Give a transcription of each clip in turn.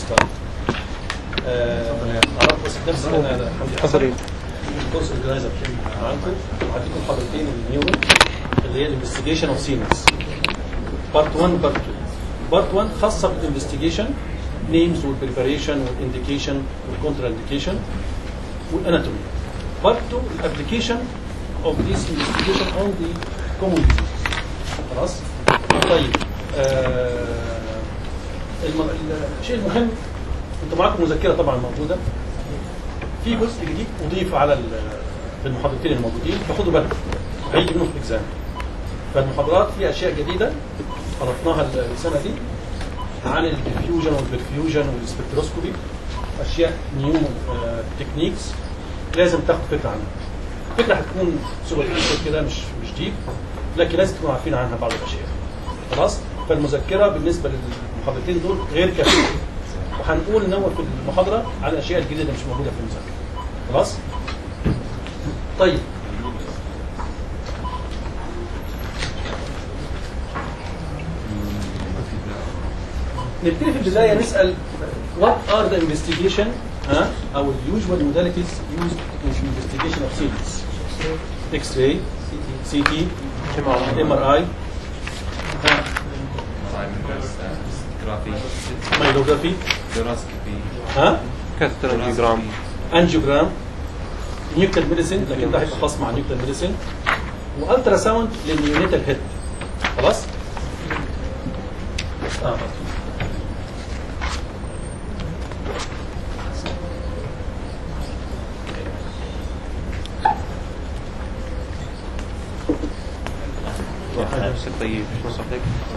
ستارت اعرف بس نفسي انا أنا حمدي حسن الكورس اورجنايزر معاكم هديكم محاضرتين النيورو اللي هي الانفستيجيشن اوف سيمنز بارت 1 بارت 2 بارت 1 خاصه بالانفستيجيشن نيمز والبريباريشن والانديكيشن والكونترا انديكيشن والاناتومي بارت 2 الابلكيشن اوف ذيس انفستيجيشن اون ذا كومون خلاص طيب آه الم... الشيء المهم انتوا معاكم مذكره طبعا موجوده في جزء جديد اضيف على ال- في المحاضرتين الموجودين فخدوا بالكم هيجي منهم في الاكزام فالمحاضرات فيها اشياء جديده عرفناها السنه دي عن الديفيوجن والبرفيوجن والسبكتروسكوبي اشياء نيو تكنيكس لازم تاخد فكره عنها فكره هتكون سوبرفيشال كده مش مش ديب لكن لازم تكونوا عارفين عنها بعض الاشياء خلاص فالمذكره بالنسبه للمحاضرتين دول غير كافيه وهنقول نور في المحاضره على الاشياء الجديده اللي مش موجوده في المذكره خلاص طيب نبتدي في البدايه نسال what are the investigation ها او ال usual modalities used in investigation of seeds X-ray CT MRI ها myelography ها كاثتر انجيوجرام انجيوجرام نيوكلير ميديسين لكن ده هيبقى خاص مع نيوكلير ميديسين والترا ساوند للنيونيتال هيد خلاص اه نفسك طيب ايش نصحك؟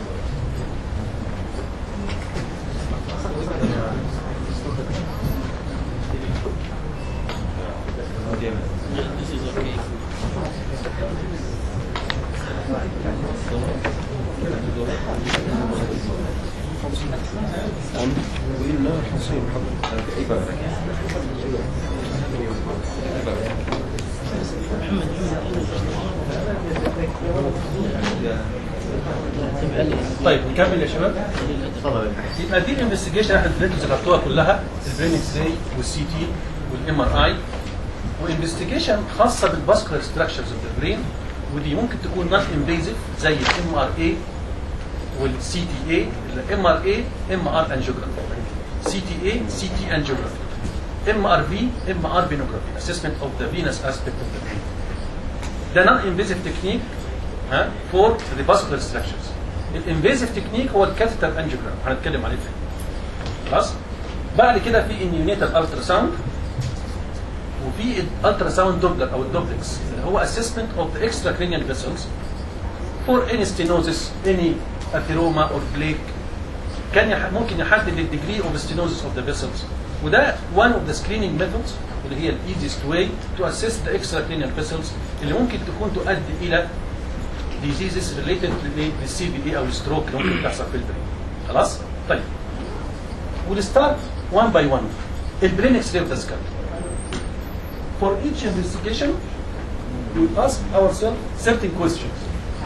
طيب نكمل يا شباب يبقى دي الانفستيجيشن احنا دلوقتي ذكرتوها كلها البرين اكس راي والسي تي والام ار اي وانفستيجيشن خاصه بالفاسكولار ستراكشرز اوف ذا برين ودي ممكن تكون نون انفيزيف زي الام ار اي والسي تي اي الام ار اي ام ار انجيوجرافي سي تي اي سي تي انجيوجرافي ام ار في ام ار فينوجرافي اسسمنت اوف ذا فينس اسبيكت اوف ذا برين ده نون انفيزيف تكنيك ها فور ذا فاسكولار ستراكشرز الانفيزيف تكنيك هو الكاثيتر انجيوجرام هنتكلم عليه فيه خلاص بعد كده في النيونيتال الترا ساوند وفي الالترا ساوند دوبلر او الدوبلكس اللي هو اسسمنت اوف ذا اكسترا كرينيال فيسلز فور اني ستينوزس اني اثيروما اور بليك كان يح... ممكن يحدد الديجري اوف ستينوزس اوف ذا فيسلز وده one of the screening methods اللي هي الايزيست واي تو اسيس ذا اكسترا كرينيال فيسلز اللي ممكن تكون تؤدي الى diseases related للسي بي دي او الستروك اللي ممكن تحصل في البرين خلاص طيب ونستارت one by one البرين اكس راي تذكر for each investigation we ask ourselves certain questions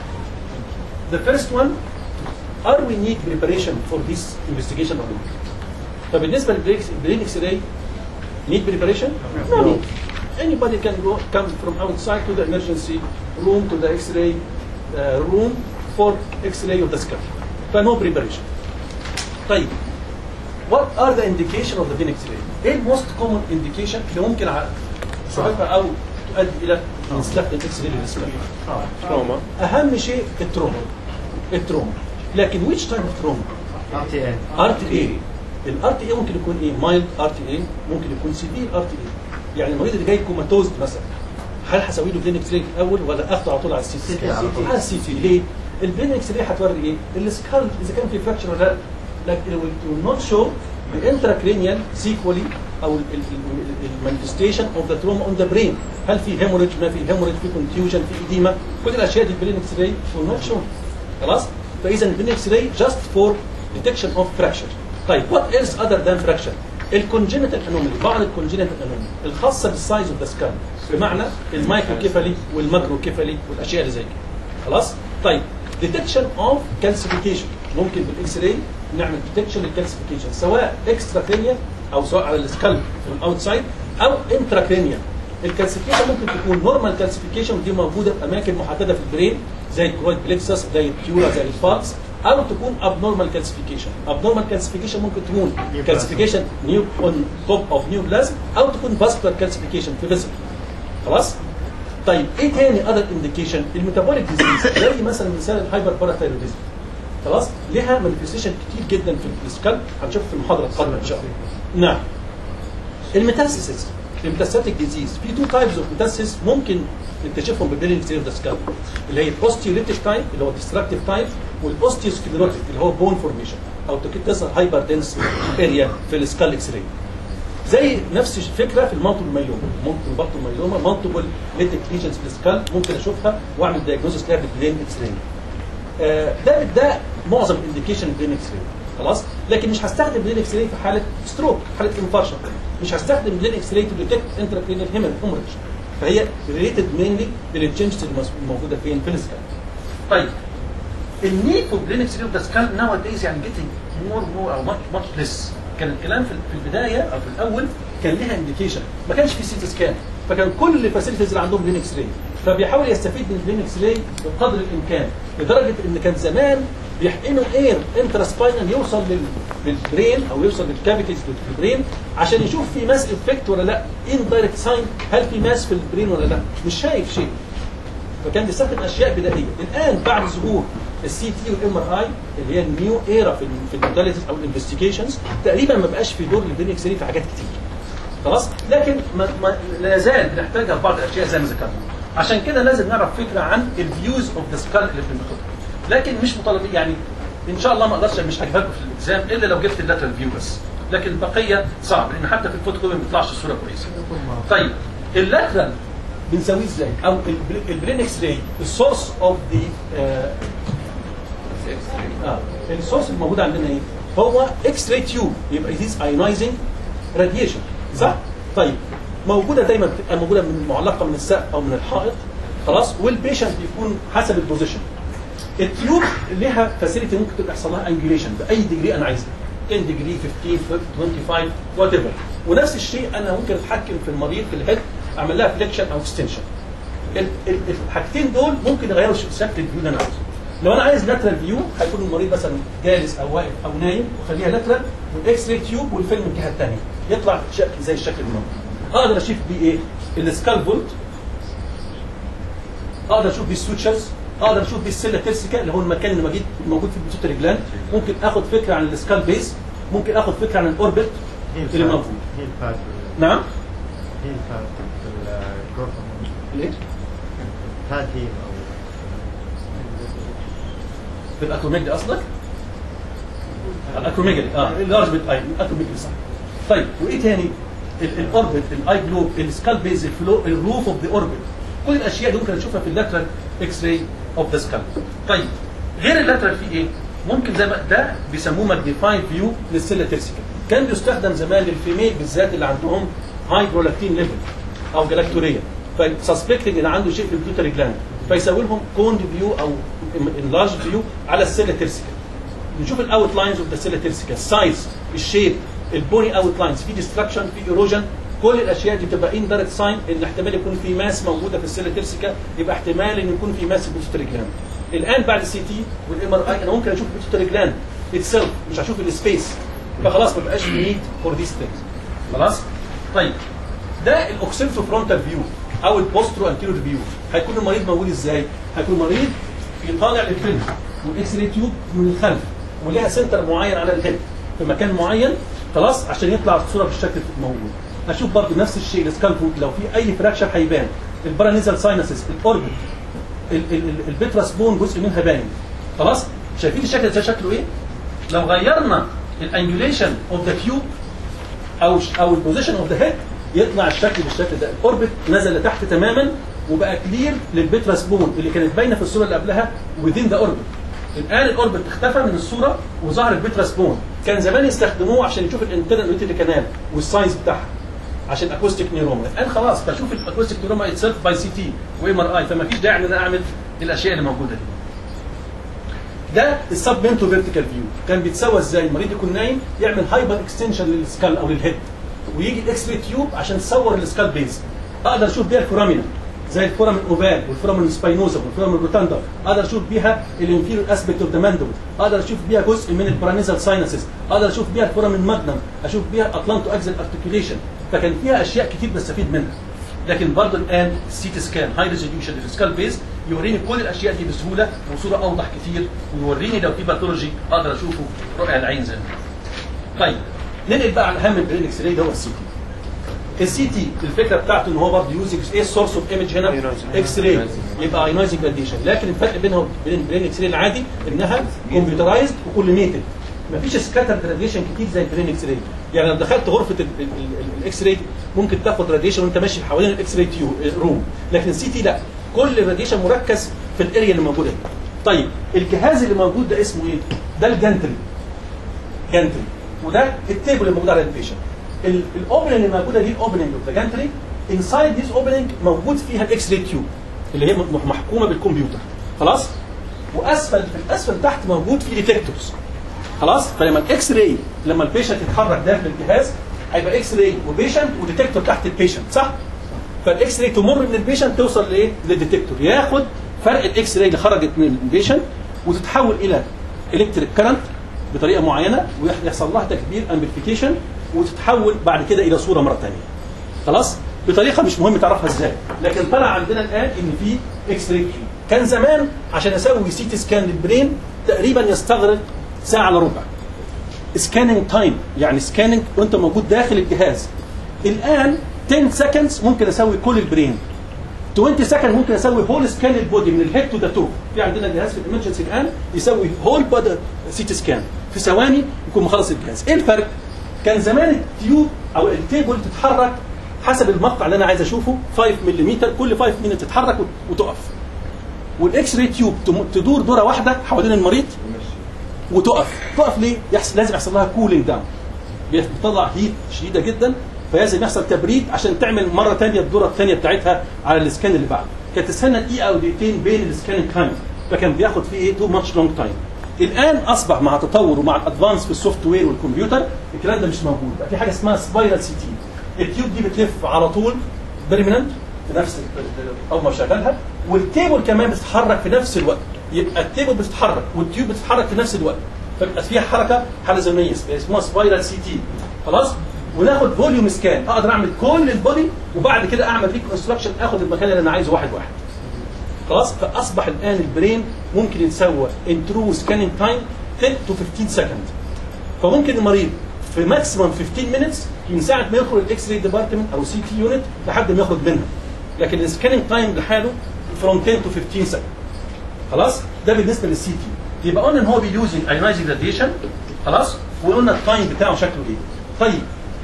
the first one are we need preparation for this investigation or not فبالنسبه للبرين اكس راي need preparation no need anybody can go come from outside to the emergency room to the x-ray uh, room for X-ray of the skull. فنو preparation. طيب what are the indication of the vein X-ray؟ ايه الموست كومن indication اللي ممكن ع- صاحبها او تؤدي الى نستخدم X-ray للسكال؟ تروما اهم شيء التروما. التروما. لكن which type of trauma؟ ار تي اي الار تي اي ممكن يكون ايه؟ مايلد ار تي اي ممكن يكون سيفير ار تي اي يعني المريض اللي جاي كوماتوز مثلا هل هسوي له برين اكس راي الاول ولا اخده على طول على السي تي؟ على السي تي ليه؟ البرين اكس راي هتوري ايه؟ السكال اذا كان في فراكشر ولا لا لكن will not show the intracranial sequelae او المانifestation اوف ذا تروما اون ذا برين هل في هيموريج ما في هيموريج في كونتيوجن في ايديما كل الاشياء دي البرين اكس راي will not show خلاص فاذا البرين اكس راي just for detection of fracture طيب what else other than fracture الكونجنتال انومالي بعض الكونجنتال انومالي الخاصه بالسايز اوف ذا سكال بمعنى المايكروكيفالي والماكروكيفالي والاشياء اللي زي كده خلاص طيب ديتكشن اوف كالسيفيكيشن ممكن بالاكس راي نعمل ديتكشن للكالسيفيكيشن سواء اكسترا كرينيا او سواء على السكالب من اوتسايد او انترا كرينيا الكالسيفيكيشن ممكن تكون نورمال كالسيفيكيشن دي موجوده في اماكن محدده في البرين زي الكرويد بليكسس زي التيورا زي الفالس او تكون ابنورمال كالسيفيكيشن ابنورمال كالسيفيكيشن ممكن تكون كالسيفيكيشن نيو اون توب اوف نيو بلازم او تكون فاسكولار كالسيفيكيشن في فيزيك خلاص طيب ايه تاني اذر انديكيشن الميتابوليك ديزيز زي مثلا مثال الهايبر باراثايروديزم خلاص لها مانيفستيشن كتير جدا في السكال هنشوف في المحاضره القادمه ان شاء الله نعم الميتاسيسز الميتاستاتيك ديزيز في تو تايبز اوف ميتاسيس ممكن نكتشفهم بالبيلينج ستيج اوف ذا سكال اللي هي الاوستيوليتيك تايب اللي هو الديستراكتيف تايب والاوستيوسكليروتيك اللي هو بون فورميشن او تظهر هايبر دنس اريا في السكال اكس راي زي نفس الفكره في المالتيبل مايلوما ممكن مالتيبل مايلوما مالتيبل ليتك ليجنز في السكال ممكن اشوفها واعمل دايجنوستس لها بالبلين اكس راي آه، ده ده معظم الانديكيشن بلين اكس راي خلاص لكن مش هستخدم بلين اكس راي في حاله ستروك حاله انفارشن مش هستخدم بلين اكس راي تو ديتكت انتراكرينال هيمر هيموريج فهي ريليتد مينلي للتشنجز الموجوده فين في السكال طيب النيد فور بلينكس ريو ذا سكال ناو دايز يعني جيتنج مور مور او ماتش ماتش ليس كان الكلام في في البدايه او في الاول كان لها انديكيشن ما كانش في سيتي سكان فكان كل الفاسيلتيز اللي عندهم بلينكس راي فبيحاول يستفيد من البلينكس راي بقدر الامكان لدرجه ان كان زمان بيحقنوا اير انترا سباينال يوصل لل- للبرين او يوصل للكافيتيز في البرين عشان يشوف في ماس افكت ولا لا ان دايركت ساين هل في ماس في البرين ولا لا مش شايف شيء فكان بيستخدم اشياء بدائيه الان بعد ظهور السي تي والام ار اي اللي هي النيو ايرا في ال- في الموداليتيز او الانفستيجيشنز تقريبا ما بقاش في دور للبرين اكس في حاجات كتير خلاص لكن ما ما لا زال بنحتاجها في بعض الاشياء زي ما ذكرنا عشان كده لازم نعرف فكره عن الفيوز اوف ذا سكال اللي بناخدها لكن مش مطالبين يعني ان شاء الله ما اقدرش مش هجيبها لكم في الاكزام الا لو جبت اللاترال فيو بس لكن البقيه صعب لان حتى في الفوتو كوبي ما بيطلعش الصوره كويسه طيب اللاترال بنسويه ازاي او البل- البرين اكس راي السورس اوف ذا اه السورس الموجود عندنا ايه؟ هو اكس راي تيوب يبقى ذيس ايونايزنج راديشن صح؟ طيب موجوده دايما بتبقى موجوده من معلقه من السقف او من الحائط خلاص والبيشنت بيكون حسب البوزيشن التيوب لها فاسيلتي ممكن تبقى يحصل لها انجوليشن باي ديجري انا عايزها 10 ديجري 15 25 وات ايفر ونفس الشيء انا ممكن اتحكم في المريض في الهيد اعمل لها فليكشن او اكستنشن الحاجتين دول ممكن يغيروا شكل الفيو اللي انا عايزه لو انا عايز لاترال فيو هيكون المريض مثلا جالس او واقف او نايم وخليها لاترال والاكس راي تيوب والفيلم من الجهه الثانيه يطلع شكل زي الشكل الموجود اقدر اشوف بيه ايه؟ السكال فولت اقدر اشوف بيه السوتشرز اقدر اشوف بيه السيلا تيرسيكا اللي هو المكان اللي موجود موجود في البيتوتري جلاند ممكن اخد فكره عن السكال بيس ممكن اخد فكره عن الاوربت اللي موجود هي الفات نعم هي الفات في الغرفة ليه؟ فات هي أو في الاكروميجلي قصدك؟ الاكروميجلي اه اللارج بيت اي الاكروميجلي صح طيب وايه تاني؟ ال- الاوربت الاي جلوب السكال بيز الفلو الروف اوف ذا اوربت كل الاشياء دي ممكن اشوفها في اللاترال اكس راي اوف ذا سكال طيب غير اللاترال في ايه؟ ممكن زي ما ده بيسموه ماجنيفايد فيو للسيلا تيرسيكا كان بيستخدم زمان للفيميل بالذات اللي عندهم هاي برولاكتين ليفل او جلاكتوريا فسسبكتنج ان عنده شيء في البيوتري جلاند فيسوي لهم كوند فيو او انلارج فيو على السيلا تيرسيكا نشوف الاوت لاينز اوف ذا سيلا تيرسيكا السايز الشيب البوني اوت لاينز في ديستراكشن في ايروجن كل الاشياء دي بتبقى ان دايركت ساين ان احتمال يكون في ماس موجوده في السيلا تيرسيكا يبقى احتمال ان يكون في ماس في البيوتري جلاند الان بعد السي تي والام ار اي انا ممكن اشوف البيوتري جلاند اتسيلف مش هشوف السبيس فخلاص ما بقاش نيد فور ذيس ثينجز خلاص طيب ده الاوكسيلتو فرونتال فيو او البوسترو انتيريور فيو هيكون المريض موجود ازاي؟ هيكون المريض يطالع للفيلم والاكس راي تيوب من الخلف وليها سنتر معين على الهيد في مكان معين خلاص عشان يطلع الصوره بالشكل الموجود هشوف برضه نفس الشيء السكالفوت لو في اي فراكشر هيبان البارانيزال ساينسز الاوربت البيتراس بون جزء منها باين خلاص شايفين الشكل ده شكله ايه؟ لو غيرنا الانجوليشن اوف ذا تيوب او او البوزيشن اوف ذا هيد يطلع الشكل بالشكل ده الاوربت نزل لتحت تماما وبقى كلير للبيتراس بون اللي كانت باينه في الصوره اللي قبلها within ذا اوربت الان الاوربت اختفى من الصوره وظهر البيتراس بون كان زمان يستخدموه عشان يشوف الانترنال يوتيلي كانال والسايز بتاعها عشان اكوستيك نيوروما الان خلاص بشوف الاكوستيك نيوروما اتسيلف باي سي تي وام ار اي فما فيش داعي ان انا اعمل الاشياء اللي موجوده دي ده السبمنتو فيرتيكال فيو كان بيتسوى ازاي المريض يكون نايم يعمل هايبر اكستنشن للسكال او للهيد ويجي الاكس راي تيوب عشان تصور السكال بيز اقدر اشوف بيها الفورامينا زي الفورامين اوفال والفورامين سباينوزا والفورامين روتاندا اقدر اشوف بيها الانفيريور اسبكت اوف ذا ماندبل اقدر اشوف بيها جزء من البرانيزال ساينسز اقدر اشوف بيها الفورامين ماجنم اشوف بيها اطلانتو اكزل ارتكيوليشن فكان فيها اشياء كتير بستفيد منها لكن برضه الان السيتي سكان هاي ريزوليوشن السكال بيز يوريني كل الاشياء دي بسهوله وصوره اوضح كتير ويوريني لو في باثولوجي اقدر اشوفه رؤيه العين زي ما طيب ننقل بقى على اهم البرين اكس راي ده هو السي تي السي تي الفكره بتاعته ان هو برضه يوزنج ايه السورس اوف ايمج هنا Ionizing. اكس راي يبقى ايونايزنج راديشن لكن الفرق بينها وبين البرين اكس راي العادي انها كمبيوترايزد وكوليميتد مفيش سكاترد راديشن كتير زي البرين اكس راي يعني لو دخلت غرفه ال- ال- ال- الاكس راي ممكن تاخد راديشن وانت ماشي حوالين الاكس راي تيو روم لكن السي تي لا كل الراديشن مركز في الاريا اللي موجوده دي. طيب الجهاز اللي موجود ده اسمه ايه؟ ده الجانتري جانتري وده التيبل اللي موجود على البيشنت الاوبننج اللي موجوده دي الاوبننج اوف ذا جانتري انسايد ذيس اوبننج موجود فيها الاكس راي تيوب اللي هي م- محكومه بالكمبيوتر خلاص واسفل في الاسفل تحت موجود في ديتكتورز خلاص فلما الاكس راي لما البيشنت يتحرك داخل الجهاز هيبقى اكس راي وبيشنت وديتكتور تحت البيشنت صح فالاكس راي تمر من البيشنت توصل لايه للديتكتور ياخد فرق الاكس راي اللي خرجت من البيشنت وتتحول الى الكتريك كرنت بطريقه معينه ويحصل لها تكبير امبليفيكيشن وتتحول بعد كده الى صوره مره ثانيه خلاص بطريقه مش مهم تعرفها ازاي لكن طلع عندنا الان ان في اكس راي كان زمان عشان اسوي سي تي سكان للبرين تقريبا يستغرق ساعه الا ربع سكاننج تايم يعني سكاننج وانت موجود داخل الجهاز الان 10 سكندز ممكن اسوي كل البرين 20 سكند ممكن اسوي هول سكان للبودي من الهيد تو ذا تو في عندنا جهاز في الامرجنسي الان يسوي هول بودي سيتي سكان في ثواني يكون مخلص الجهاز ايه الفرق كان زمان التيوب او التيبل تتحرك حسب المقطع اللي انا عايز اشوفه 5 ملم كل 5 ملم تتحرك وت- وتقف والاكس راي تيوب تم- تدور دوره واحده حوالين المريض وتقف تقف ليه يحصل لازم يحصل لها كولينج داون بتطلع هيت شديده جدا فلازم يحصل تبريد عشان تعمل مره ثانيه الدوره الثانيه بتاعتها على السكان اللي بعده كانت تستنى دقيقه او دقيقتين بين السكان تايم فكان بياخد فيه ايه تو ماتش لونج تايم الان اصبح مع التطور ومع الادفانس في السوفت وير والكمبيوتر الكلام ده مش موجود بقى في حاجه اسمها سبايرال سي تي التيوب دي بتلف على طول بيرمننت في نفس ال- اول ما شغلها والتيبل كمان بتتحرك في نفس الوقت يبقى التيبل بتتحرك والتيوب بتتحرك في نفس الوقت فبيبقى فيها حركه حلزونيه اسمها سبايرال سي تي خلاص وناخد فوليوم سكان اقدر اعمل كل البودي وبعد كده اعمل ريكونستراكشن اخد المكان اللي انا عايزه واحد واحد خلاص فاصبح الان البرين ممكن يتسوى ان ترو سكاننج تايم 10 تو 15 سكند فممكن المريض في ماكسيمم 15 مينتس من ساعه ما يدخل الاكس راي ديبارتمنت او سي تي يونت لحد ما يخرج منها لكن السكاننج تايم لحاله فروم 10 تو 15 سكند خلاص ده بالنسبه للسي تي يبقى قلنا ان هو بيوزنج ايونايزنج راديشن خلاص وقلنا التايم بتاعه شكله ايه طيب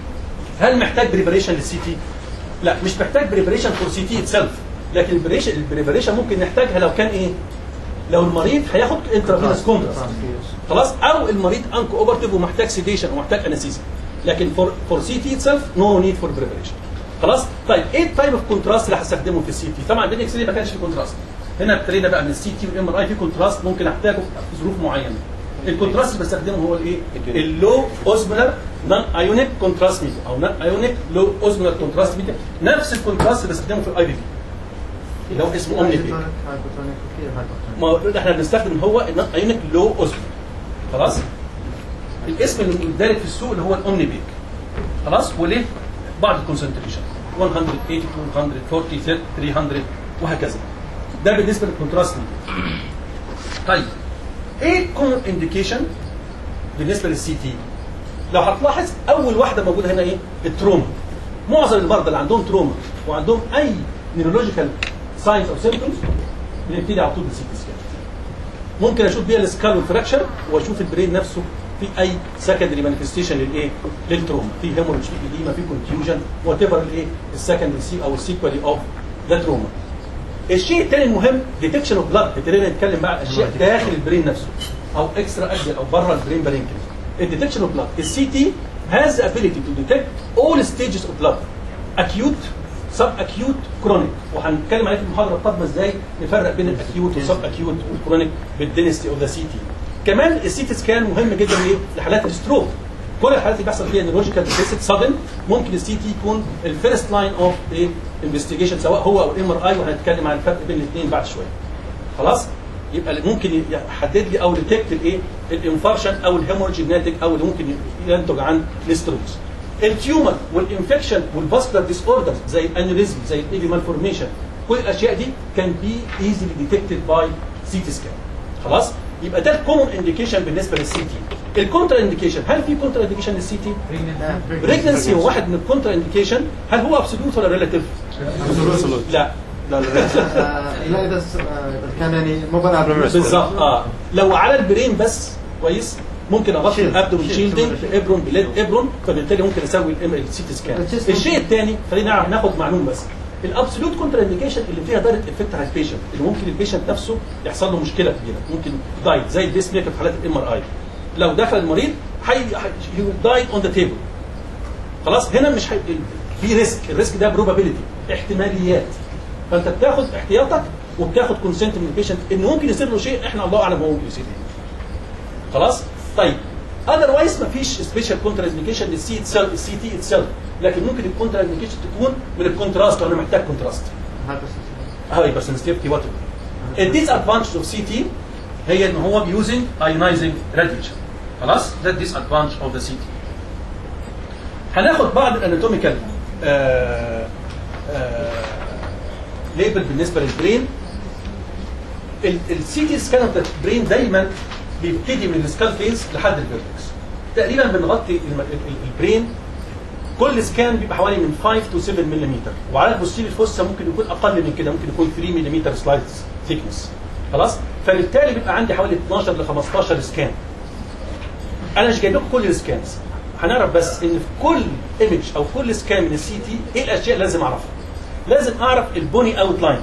هل محتاج بريبريشن للسي تي؟ لا مش محتاج بريبريشن فور سي تي اتسلف لكن البريبريشن البريبريشن ممكن نحتاجها لو كان ايه؟ لو المريض هياخد انترافينوس كونتراست خلاص او المريض انكو اوبرتيف ومحتاج سيديشن ومحتاج انستيزيا لكن فور فور سي تي اتسلف نو نيد فور بريبريشن خلاص طيب ايه التايب اوف كونتراست اللي هستخدمه في السي تي طبعا بين اكس ما كانش في كونتراست هنا ابتدينا بقى من السي تي والام ار اي في كونتراست ممكن احتاجه في ظروف معينه الكونتراست اللي بستخدمه هو الايه اللو اوزمولر نون ايونيك كونتراست ميديا او نون ايونيك لو اوزمولر كونتراست ميديا نفس الكونتراست اللي بستخدمه في الاي بي في اللي هو اسمه اومني بي ما هو احنا بنستخدم هو النون ايونيك لو اوزمولر خلاص الاسم اللي الدارج في السوق اللي هو الاومني بيك خلاص وليه بعض الكونسنتريشن 180 240 30 300 وهكذا ده بالنسبه للكونتراست ميديا طيب ايه الكومن انديكيشن بالنسبه للسي تي لو هتلاحظ اول واحده موجوده هنا ايه التروما معظم المرضى اللي عندهم تروما وعندهم اي نيورولوجيكال ساينز او سيمبتومز بنبتدي على طول بالسي تي سكان ممكن اشوف بيها السكال والفراكشر واشوف البرين نفسه في اي سكندري مانيفستيشن للايه؟ للتروما في هيموريج في اديما في كونتيوجن وات ايفر الايه؟ السكندري سي او السيكوالي اوف ذا تروما الشيء الثاني المهم ديتكشن اوف بلاد ابتدينا نتكلم بقى اشياء داخل البرين نفسه او اكسترا اكزل او بره البرين بارينكل الديتكشن اوف بلاد السي تي has the ability to detect all stages of blood acute سب اكيوت كرونيك وهنتكلم عليه في المحاضره القادمه ازاي نفرق بين الاكيوت والسب اكيوت والكرونيك بالدينستي اوف ذا سي تي كمان السي تي سكان مهم جدا ليه؟ لحالات الستروك كل الحالات اللي بيحصل فيها نيورولوجيكال ديفيسيت سادن ممكن السي تي يكون الفيرست لاين اوف ايه انفستيجيشن سواء هو او الام ار اي وهنتكلم عن الفرق بين الاثنين بعد شويه خلاص يبقى اللي ممكن يحدد لي او ديتكت الايه الانفارشن او الهيموريج الناتج او اللي ممكن ينتج عن الستروكس التيومر والانفكشن والفاسكولار ديس اوردرز زي الانيوريزم زي الايفي مالفورميشن كل الاشياء دي كان بي ايزلي ديتكتد باي سي تي سكان خلاص يبقى ده الكومن انديكيشن بالنسبه للسي تي الكونترا انديكيشن هل في كونترا انديكيشن للسي تي بريجنسي هو واحد من الكونترا انديكيشن هل هو ابسولوت ولا ريلاتيف لا ده آه، لا اذا س- آه، إذا كان يعني مو بناء بالظبط اه لو على البرين بس كويس ممكن اغطي شيلد. الابدومين شيلد. شيلدنج ابرون بلاد ابرون فبالتالي ممكن اسوي السي تي سكان الجسم. الشيء الثاني خلينا نعرف ناخد معلومه بس الابسولوت كونترا انديكيشن اللي فيها دايركت افكت على البيشنت اللي ممكن البيشنت نفسه يحصل له مشكله كبيره ممكن دايت زي البيس ميكر في حالات الام ار اي لو دخل المريض هي هي دايت اون ذا تيبل خلاص هنا مش هي... في ريسك الريسك ده بروبابيلتي احتماليات فانت بتاخد احتياطك وبتاخد كونسنت من البيشنت ان ممكن يصير له شيء احنا الله اعلم هو ممكن يصير ايه خلاص طيب اذروايز ما فيش سبيشال كونترا انديكيشن للسي اتسيلف السي تي اتسيلف لكن ممكن الكونترا انديكيشن تكون من الكونتراست لو انا محتاج كونتراست هذا هاي بس سنسيتيفيتي وات الديس ادفانتج اوف سي تي هي ان هو بيوزنج ايونايزنج راديشن خلاص ده الديس ادفانتج اوف ذا سي تي هناخد بعض الاناتوميكال ليبل بالنسبه للبرين السي تي سكان اوف ذا برين دايما بيبتدي من السكال فيس لحد الفيرتكس تقريبا بنغطي الم- ال- ال- البرين كل سكان بيبقى حوالي من 5 تو 7 ملم وعلى البوستيريور فوسا ممكن يكون اقل من كده ممكن يكون 3 ملم سلايد ثيكنس خلاص فبالتالي بيبقى عندي حوالي 12 ل 15 سكان انا مش جايب لكم كل السكانز هنعرف بس ان في كل ايمج او كل سكان من السي تي ايه الاشياء اللي لازم اعرفها لازم اعرف البوني اوت لاين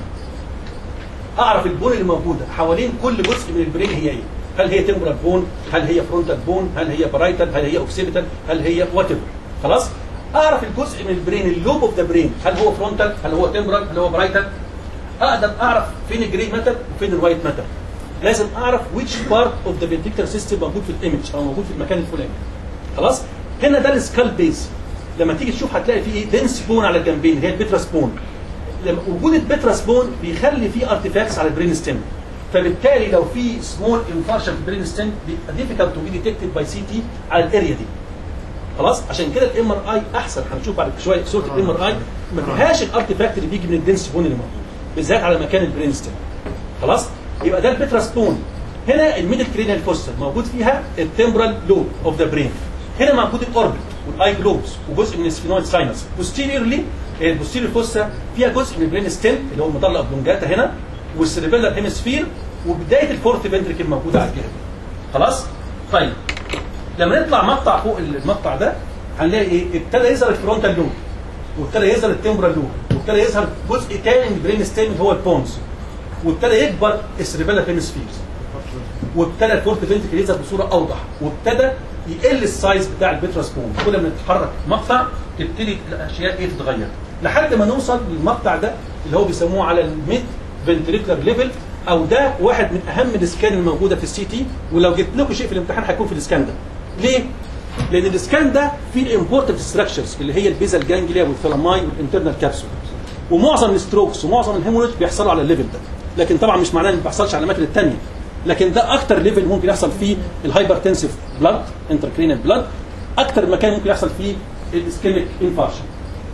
اعرف البون اللي موجوده حوالين كل جزء من البرين هي ايه هل هي تمبرال بون هل هي فرونتال بون هل هي برايتال هل هي اوكسيبيتال هل هي وات خلاص اعرف الجزء من البرين اللوب اوف ذا برين هل هو فرونتال هل هو تمبرال هل هو برايتال اقدر اعرف فين الجري ماتر وفين الوايت ماتر لازم اعرف which part of the ventricular system موجود في الايمج او موجود في المكان الفلاني خلاص هنا ده السكال بيز لما تيجي تشوف هتلاقي فيه ايه دنس بون على الجنبين اللي هي البيتراس بون لما وجود البيتراس بون بيخلي فيه ارتفاكتس على البرين ستيم فبالتالي لو في سمول انفارشن في البرين ستيم بيبقى ديفيكالت تو بي ديتكتد باي سي تي على الاريا دي خلاص عشان كده الام ار اي احسن هنشوف بعد شويه صوره الام ار اي ما فيهاش الارتفاكت اللي بيجي من الدنس بون اللي موجود بالذات على مكان البرين ستيم خلاص يبقى ده البيتراس بون هنا الميدل كرينيال فوسا موجود فيها التمبرال لوب اوف ذا برين هنا موجود الاوربت والاي جلوبس وجزء من السفينويد ساينس بوستيريورلي البوستيريور فوسا فيها جزء من البرين ستيم اللي هو المضله اوبلونجاتا هنا والسيربيلر هيمسفير وبدايه الفورث فنتريكل موجوده على الجهه دي خلاص طيب لما نطلع مقطع فوق المقطع ده هنلاقي ايه ابتدى يظهر الفرونتال لوب وابتدى يظهر التمبرال لوب وابتدى يظهر جزء تاني من البرين ستيم اللي هو البونز وابتدى يكبر السيربيلر هيمسفيرز وابتدى الفورت فنتريكل يظهر بصوره اوضح وابتدى يقل السايز بتاع البيتراس بون كل ما نتحرك مقطع تبتدي الاشياء ايه تتغير لحد ما نوصل للمقطع ده اللي هو بيسموه على الميد فنتريكولار ليفل او ده واحد من اهم الاسكان الموجوده في السي تي ولو جبت لكم شيء في الامتحان هيكون في الاسكان ده ليه؟ لان الاسكان ده فيه الامبورتنت ستراكشرز اللي هي البيزال جانجليا والثلاماي والانترنال كابسول ومعظم الستروكس ومعظم الهيموريج بيحصلوا على الليفل ده لكن طبعا مش معناه ان ما بيحصلش على الاماكن الثانيه لكن ده اكتر ليفل ممكن يحصل فيه الهايبرتنسيف بلاد انتركرينال بلاد اكتر مكان ممكن يحصل فيه الاسكيميك انفارشن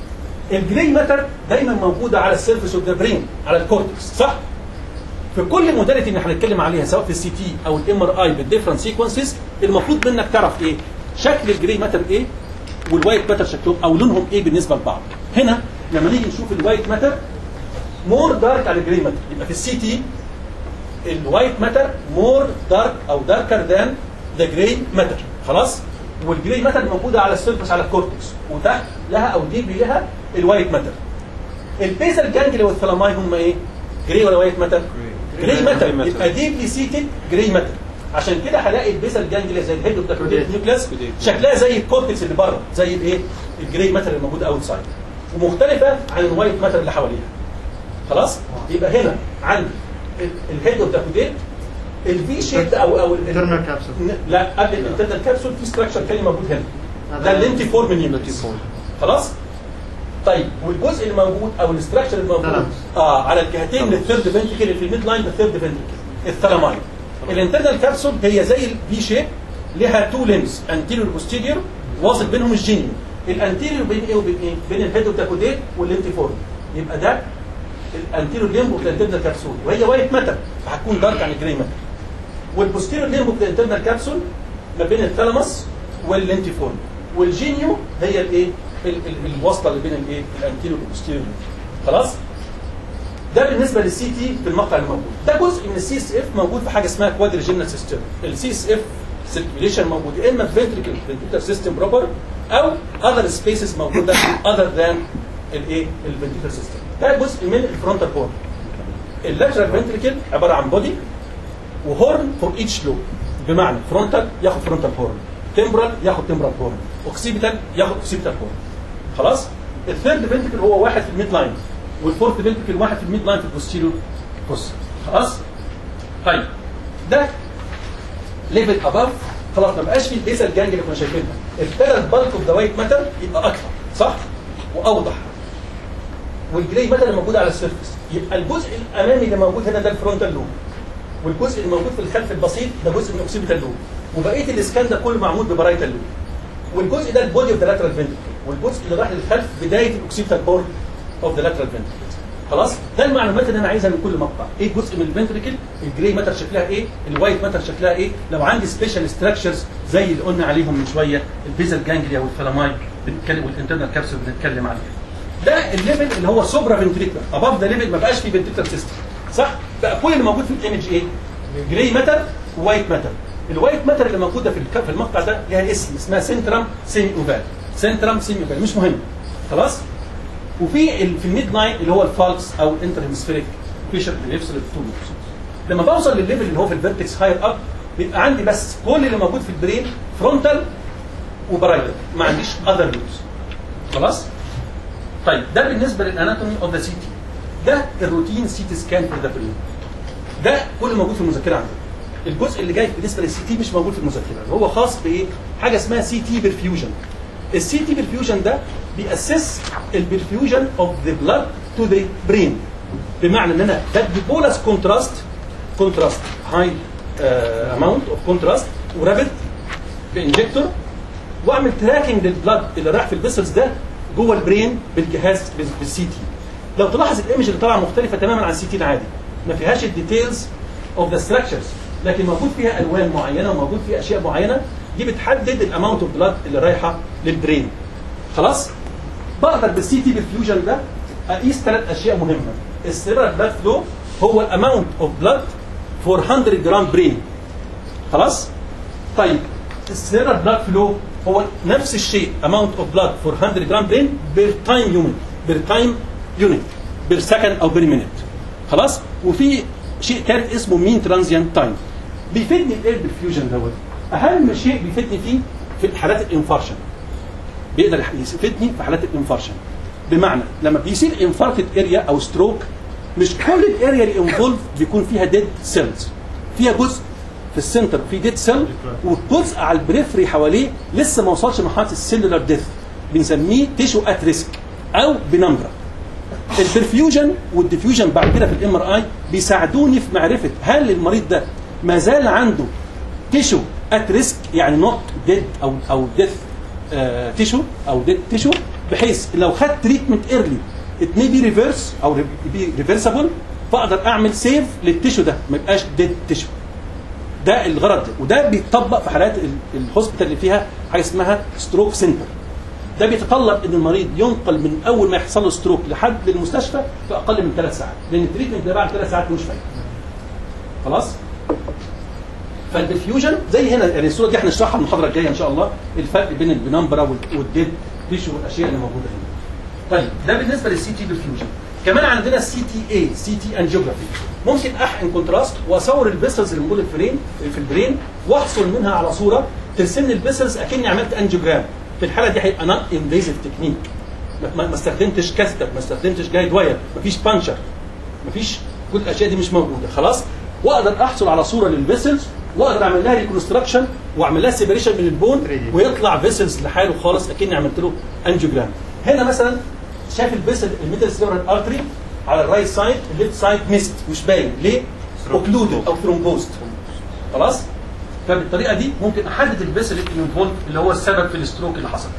الجري ماتر دايما موجوده على السيرفيس اوف ذا برين على الكورتكس صح في كل الموداليتي اللي هنتكلم عليها سواء في السي تي او الام ار اي بالديفرنت سيكونسز المفروض منك تعرف ايه شكل الجري ماتر ايه والوايت ماتر شكلهم او لونهم ايه بالنسبه لبعض هنا لما نيجي نشوف الوايت ماتر مور دارك على الجري ماتر يبقى في السي تي الوايت ماتر مور دارك او داركر ذان ذا جراي ماتر خلاص والجراي ماتر موجوده على السيرفس على الكورتكس وتحت لها او ديبي لها الوايت ماتر البيزل جانجلي والثلاماي هم ايه؟ جراي ولا وايت ماتر؟ جراي ماتر يبقى ديبلي سيتد جراي ماتر عشان كده هلاقي البيزل جانجلي زي الهيد اوف ذا نيوكلاس شكلها زي الكورتكس اللي بره زي الايه؟ الجراي ماتر اللي موجود اوت سايد ومختلفه عن الوايت ماتر اللي حواليها خلاص؟ يبقى هنا عندي الهيد اوف ذا الفي شيب او او ال- internal capsule. ن- لا قبل الانترنال كابسول في ستراكشر تاني موجود هنا هذا- ده اللينتي فورم نيوكليس خلاص طيب والجزء اللي موجود او الاستراكشر الموجود Thalamus. اه على الجهتين من الثيرد فنتكل في الميد لاين بالثيرد فنتكل الثلامايد الانترنال كابسول هي زي الفي شيب لها تو ليمز انتيريور بوستيريور واصل بينهم الجينيو الانتيريور بين ايه وبين ايه؟ بين الهيدوتاكوديت واللينتي فورم يبقى ده الانتيريور ليمب اوف الانترنال كابسول وهي وايت ماتر فهتكون دارك عن الجراي ماتر والبوستيريور ليمب اوف الانترنال كابسول ما بين الثالاموس واللينتيفورم والجينيو هي الايه ال- ال- الواسطه اللي بين الايه الانتيريور والبوستيريور خلاص ده بالنسبه للسي تي في المقطع الموجود ده جزء من السي اس اف موجود في حاجه اسمها كوادريجينال سيستم السي اس اف سيركيوليشن موجود يا اما فنتريكل فنتريكل سيستم بروبر او اذر سبيسز موجوده اذر ذان الايه الفنتريكل سيستم ده جزء من الفرونتال بورد اللاترال فنتريكل عباره عن بودي وهورن فور ايتش لوب بمعنى فرونتال ياخد فرونتال هورن تمبرال ياخد تمبرال هورن اوكسيبيتال ياخد اوكسيبيتال هورن خلاص الثيرد فنتريكل هو واحد في الميد لاين والفورث فنتريكل واحد في الميد لاين في البوستيريور بص خلاص طيب ده ليفل اباف خلاص ما بقاش فيه البيزل جانج اللي كنا شايفينها ابتدى البلك اوف ذا وايت ماتر يبقى اكثر صح واوضح والجراي ماتر الموجود على السيرفس يبقى الجزء الامامي اللي موجود هنا ده الفرونتال لوب والجزء اللي موجود في الخلف البسيط ده جزء من اوكسيبيتال لوب وبقيه الاسكان ده كله معمول ببرايتال لوب والجزء ده البودي اوف ذا لاترال فنتركل والجزء اللي راح للخلف بدايه الاوكسيبيتال بورد اوف ذا لاترال فنتركل خلاص ده المعلومات اللي انا عايزها من كل مقطع ايه جزء من الفنتركل الجراي ماتر شكلها ايه الوايت ماتر شكلها ايه لو عندي سبيشال ستراكشرز زي اللي قلنا عليهم من شويه البيزل جانجليا والفلامايد بنتكلم والانترنال كابسول بنتكلم عليها ده الليفل اللي هو سوبرا فنتريكولار اباف ده ليفل ما بقاش فيه فنتريكولار سيستم صح بقى كل اللي موجود في الايمج ايه جراي ماتر ووايت ماتر الوايت ماتر اللي موجوده في الك- في المقطع ده لها اسم اسمها سنترم سيمي اوفال سنترم سيمي اوفال مش مهم خلاص وفي ال- في الميد لاين اللي هو الفالكس او الانتر هيمسفيريك فيشر اللي بيفصل التو لوبس لما بوصل للليفل اللي هو في الفيرتكس هاير اب بيبقى عندي بس كل اللي موجود في البرين فرونتال وبرايتال ما عنديش اذر لوبس خلاص طيب ده بالنسبه للاناتومي اوف ذا سي تي ده الروتين سي تي سكان في ذا برين ده كل موجود في المذكره عندنا الجزء اللي جاي بالنسبه للسي تي مش موجود في المذكره هو خاص بايه حاجه اسمها سي تي برفيوجن السي تي برفيوجن ده بيأسس البرفيوجن اوف ذا بلاد تو ذا برين بمعنى ان انا بدي بولس كونتراست كونتراست هاي اماونت اوف كونتراست ورابد بانجكتور واعمل تراكنج للبلاد اللي راح في الفيسلز ده جوه البرين بالجهاز بالسي تي لو تلاحظ الايمج اللي طالعه مختلفه تماما عن السي تي العادي ما فيهاش الديتيلز اوف ذا ستراكشرز لكن موجود فيها الوان معينه وموجود فيها اشياء معينه دي بتحدد الاماونت اوف بلاد اللي رايحه للبرين خلاص بقدر بالسي تي بالفيوجن ده اقيس ثلاث اشياء مهمه السيرال بلاد فلو هو الاماونت اوف بلاد فور 100 جرام برين خلاص طيب السيرال بلاد فلو هو نفس الشيء اماونت اوف بلاد فور 100 جرام برين بير تايم يونت بير تايم يونت بير سكند او بير مينيت خلاص وفي شيء ثالث اسمه مين ترانزيانت تايم بيفيدني ايه بالفيوجن دوت اهم شيء بيفيدني فيه في حالات الانفارشن بيقدر يفيدني في حالات الانفارشن بمعنى لما بيصير انفاركت اريا او ستروك مش كل الاريا اللي انفولف بيكون فيها ديد سيلز فيها جزء في السنتر في ديد سيل والجزء على البريفري حواليه لسه ما وصلش لمرحله السيلولار ديث بنسميه تيشو ات ريسك او بنمبرا البرفيوجن والديفيوجن بعد كده في الام ار اي بيساعدوني في معرفه هل المريض ده ما زال عنده تيشو ات ريسك يعني نوت ديد او او ديث تيشو او ديد تيشو بحيث لو خدت تريتمنت ايرلي ات مي بي ريفرس او بي ريفرسبل فاقدر اعمل سيف للتيشو ده ما يبقاش ديد تيشو ده الغرض ده وده بيتطبق في حالات ال- الهوسبيتال اللي فيها حاجه اسمها ستروك سنتر ده بيتطلب ان المريض ينقل من اول ما يحصل له ستروك لحد المستشفى في اقل من ثلاث ساعات لان التريتمنت ده بعد ثلاث ساعات مش فايده خلاص فالديفيوجن زي هنا يعني الصوره دي هنشرحها المحاضره الجايه ان شاء الله الفرق بين البنمبرا وال- والديد تيشو والاشياء اللي موجوده هنا طيب ده بالنسبه للسي تي بالفيوجن كمان عندنا السي تي اي سي تي انجيوجرافي ممكن احقن كونتراست واصور الفيسلز اللي موجوده في البرين في البرين واحصل منها على صوره ترسم لي الفيسلز اكني عملت انجيوجرام في الحاله دي هيبقى نون انفيزيف تكنيك ما ما استخدمتش كاستر ما استخدمتش جايد واير ما فيش بانشر ما فيش كل الاشياء دي مش موجوده خلاص واقدر احصل على صوره للفيسلز واقدر اعمل لها ريكونستراكشن واعمل لها سيبريشن من البون 3D. ويطلع فيسلز لحاله خالص اكني عملت له انجيوجرام هنا مثلا شايف الفيسل الميدل سيرفر ارتري على الرايت سايد الليفت سايد ميست مش باين ليه؟ اوكلودد او ثرومبوست خلاص؟ فبالطريقه دي ممكن احدد الفيسل الانفولد اللي هو السبب في الستروك اللي حصل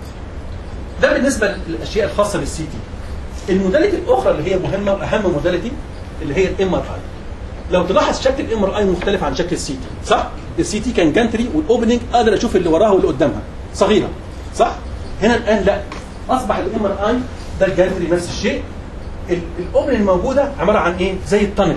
ده بالنسبه للاشياء الخاصه بالسي تي الموداليتي الاخرى اللي هي مهمه واهم موداليتي اللي هي الام ار اي لو تلاحظ شكل الام ار اي مختلف عن شكل السي تي صح السي تي كان جانتري والاوبننج اقدر اشوف اللي وراها واللي قدامها صغيره صح هنا الان لا اصبح الام ار اي ده الجانتري نفس الشيء ال- الاوبننج الموجوده عباره عن ايه زي التانل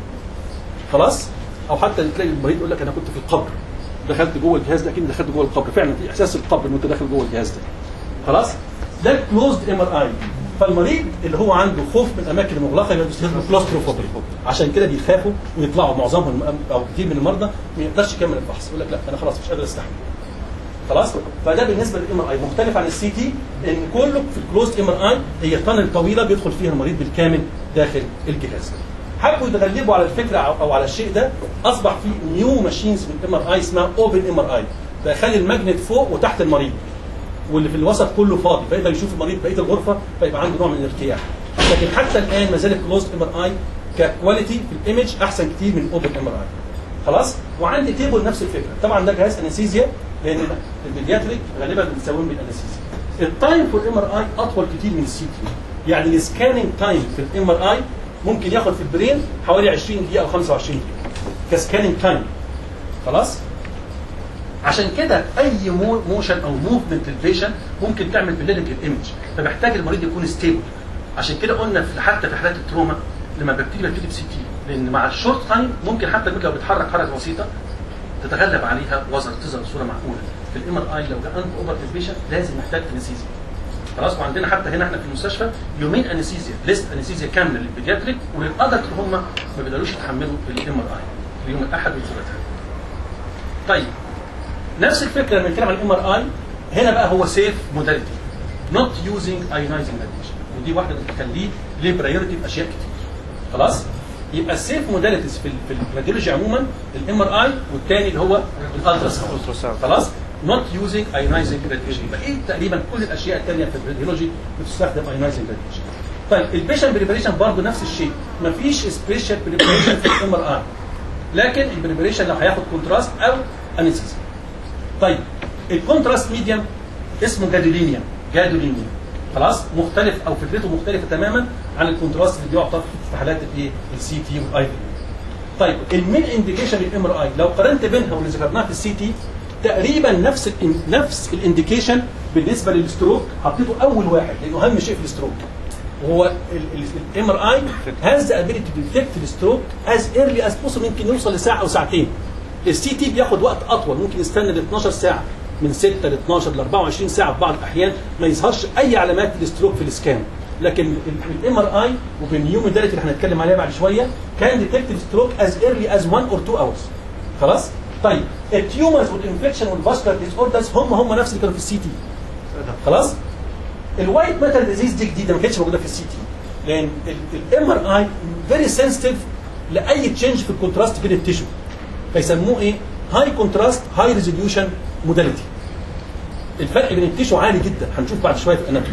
خلاص او حتى تلاقي المريض يقول لك انا كنت في القبر دخلت جوه الجهاز ده اكيد دخلت جوه القبر فعلا في احساس القبر وانت داخل جوه الجهاز ده خلاص ده كلوزد ام ار اي فالمريض اللي هو عنده خوف من الاماكن المغلقه يبقى بيستخدم كلاستروفوبيا عشان كده بيخافوا ويطلعوا معظمهم او كتير من المرضى ما يقدرش يكمل الفحص يقول لك لا انا خلاص مش قادر استحمل خلاص فده بالنسبه للام ار اي مختلف عن السي تي ان كله في الكلوزد ام ار اي هي تانل طويله بيدخل فيها المريض بالكامل داخل الجهاز حبوا يتغلبوا على الفكره او أو على الشيء ده اصبح في نيو ماشينز من الام ار اي اسمها اوبن ام ار اي فيخلي الماجنت فوق وتحت المريض واللي في الوسط كله فاضي فيقدر يشوف المريض بقيه الغرفه فيبقى عنده نوع من الارتياح لكن حتى الان ما زال الكلوزد ام ار اي ككواليتي في الايمج احسن كتير من الاوبن ام ار اي خلاص وعندي تيبل نفس الفكره طبعا ده جهاز انستيزيا لان البيدياتريك غالبا بنسويهم بالانستيزيا التايم في الام ار اي اطول كتير من السي تي يعني السكاننج تايم في الام ار اي ممكن ياخد في البرين حوالي 20 دقيقه او 25 دقيقه كسكاننج تايم خلاص عشان كده اي مو موشن او موفمنت البيشنت ممكن تعمل بلينك الايمج فمحتاج المريض يكون ستيبل عشان كده قلنا في حتى في حالات التروما لما ببتدي ببتدي بسي تي لان مع الشورت تايم ممكن حتى المريض لو بيتحرك حركه بسيطه تتغلب عليها وظهر تظهر بصوره معقوله في الام ار اي لو جاء انت اوفر البيشنت لازم محتاج انستيزيا خلاص وعندنا حتى هنا احنا في المستشفى يومين انستيزيا ليست انستيزيا كامله للبيدياتريك وللادلت اللي هم ما بيقدروش يتحملوا الام ار اي في يوم الاحد والثلاثاء طيب نفس الفكره لما نتكلم عن الام ار اي هنا بقى هو سيف موداليتي نوت يوزنج ايونايزنج راديشن ودي واحده بتخليه ليه برايورتي في اشياء كتير خلاص يبقى السيف موداليتيز في ال- في الراديولوجي عموما الام ار اي والثاني اللي هو الالترا ساوند Ultrasound. خلاص نوت يوزنج ايونايزنج راديشن يبقى ايه تقريبا كل الاشياء الثانيه في الراديولوجي بتستخدم ايونايزنج راديشن طيب البيشن بريبريشن برضه نفس الشيء مفيش سبيشال بريبريشن في الام ار اي لكن البريبريشن لو هياخد كونتراست او انستيزيا طيب الكونتراست ميديم اسمه جادولينيوم جادولينيوم خلاص مختلف او فكرته مختلفه تماما عن الكونتراست اللي بيعطى في حالات الايه السي تي والاي في طيب المين انديكيشن للام ار اي لو قارنت بينها واللي ذكرناها في السي تي تقريبا نفس ال نفس الانديكيشن بالنسبه للستروك حطيته اول واحد لانه اهم شيء في الستروك وهو الام ار اي هاز ذا ابيليتي تو ديتكت الستروك از ايرلي از بوسيبل ممكن يوصل لساعه او ساعتين السي تي بياخد وقت اطول ممكن يستنى ل 12 ساعه من 6 ل 12 ل 24 ساعه في بعض الاحيان ما يظهرش اي علامات للستروك في السكان لكن الام ار اي وبالنيو موداليتي اللي هنتكلم عليها بعد شويه كان ديتكت الستروك از ايرلي از 1 اور 2 اورز خلاص طيب التيومرز والانفكشن والفاسكولار ديز اوردرز هم هم نفس اللي كانوا في السي تي خلاص الوايت ماتر ديزيز دي جديده ما كانتش موجوده في السي تي لان الام ار اي فيري سنسيتيف لاي تشينج في الكونتراست بين التيشو فيسموه ايه هاي كونتراست هاي ريزوليوشن موداليتي الفرق بين التيشو عالي جدا هنشوف بعد شويه في الاناتومي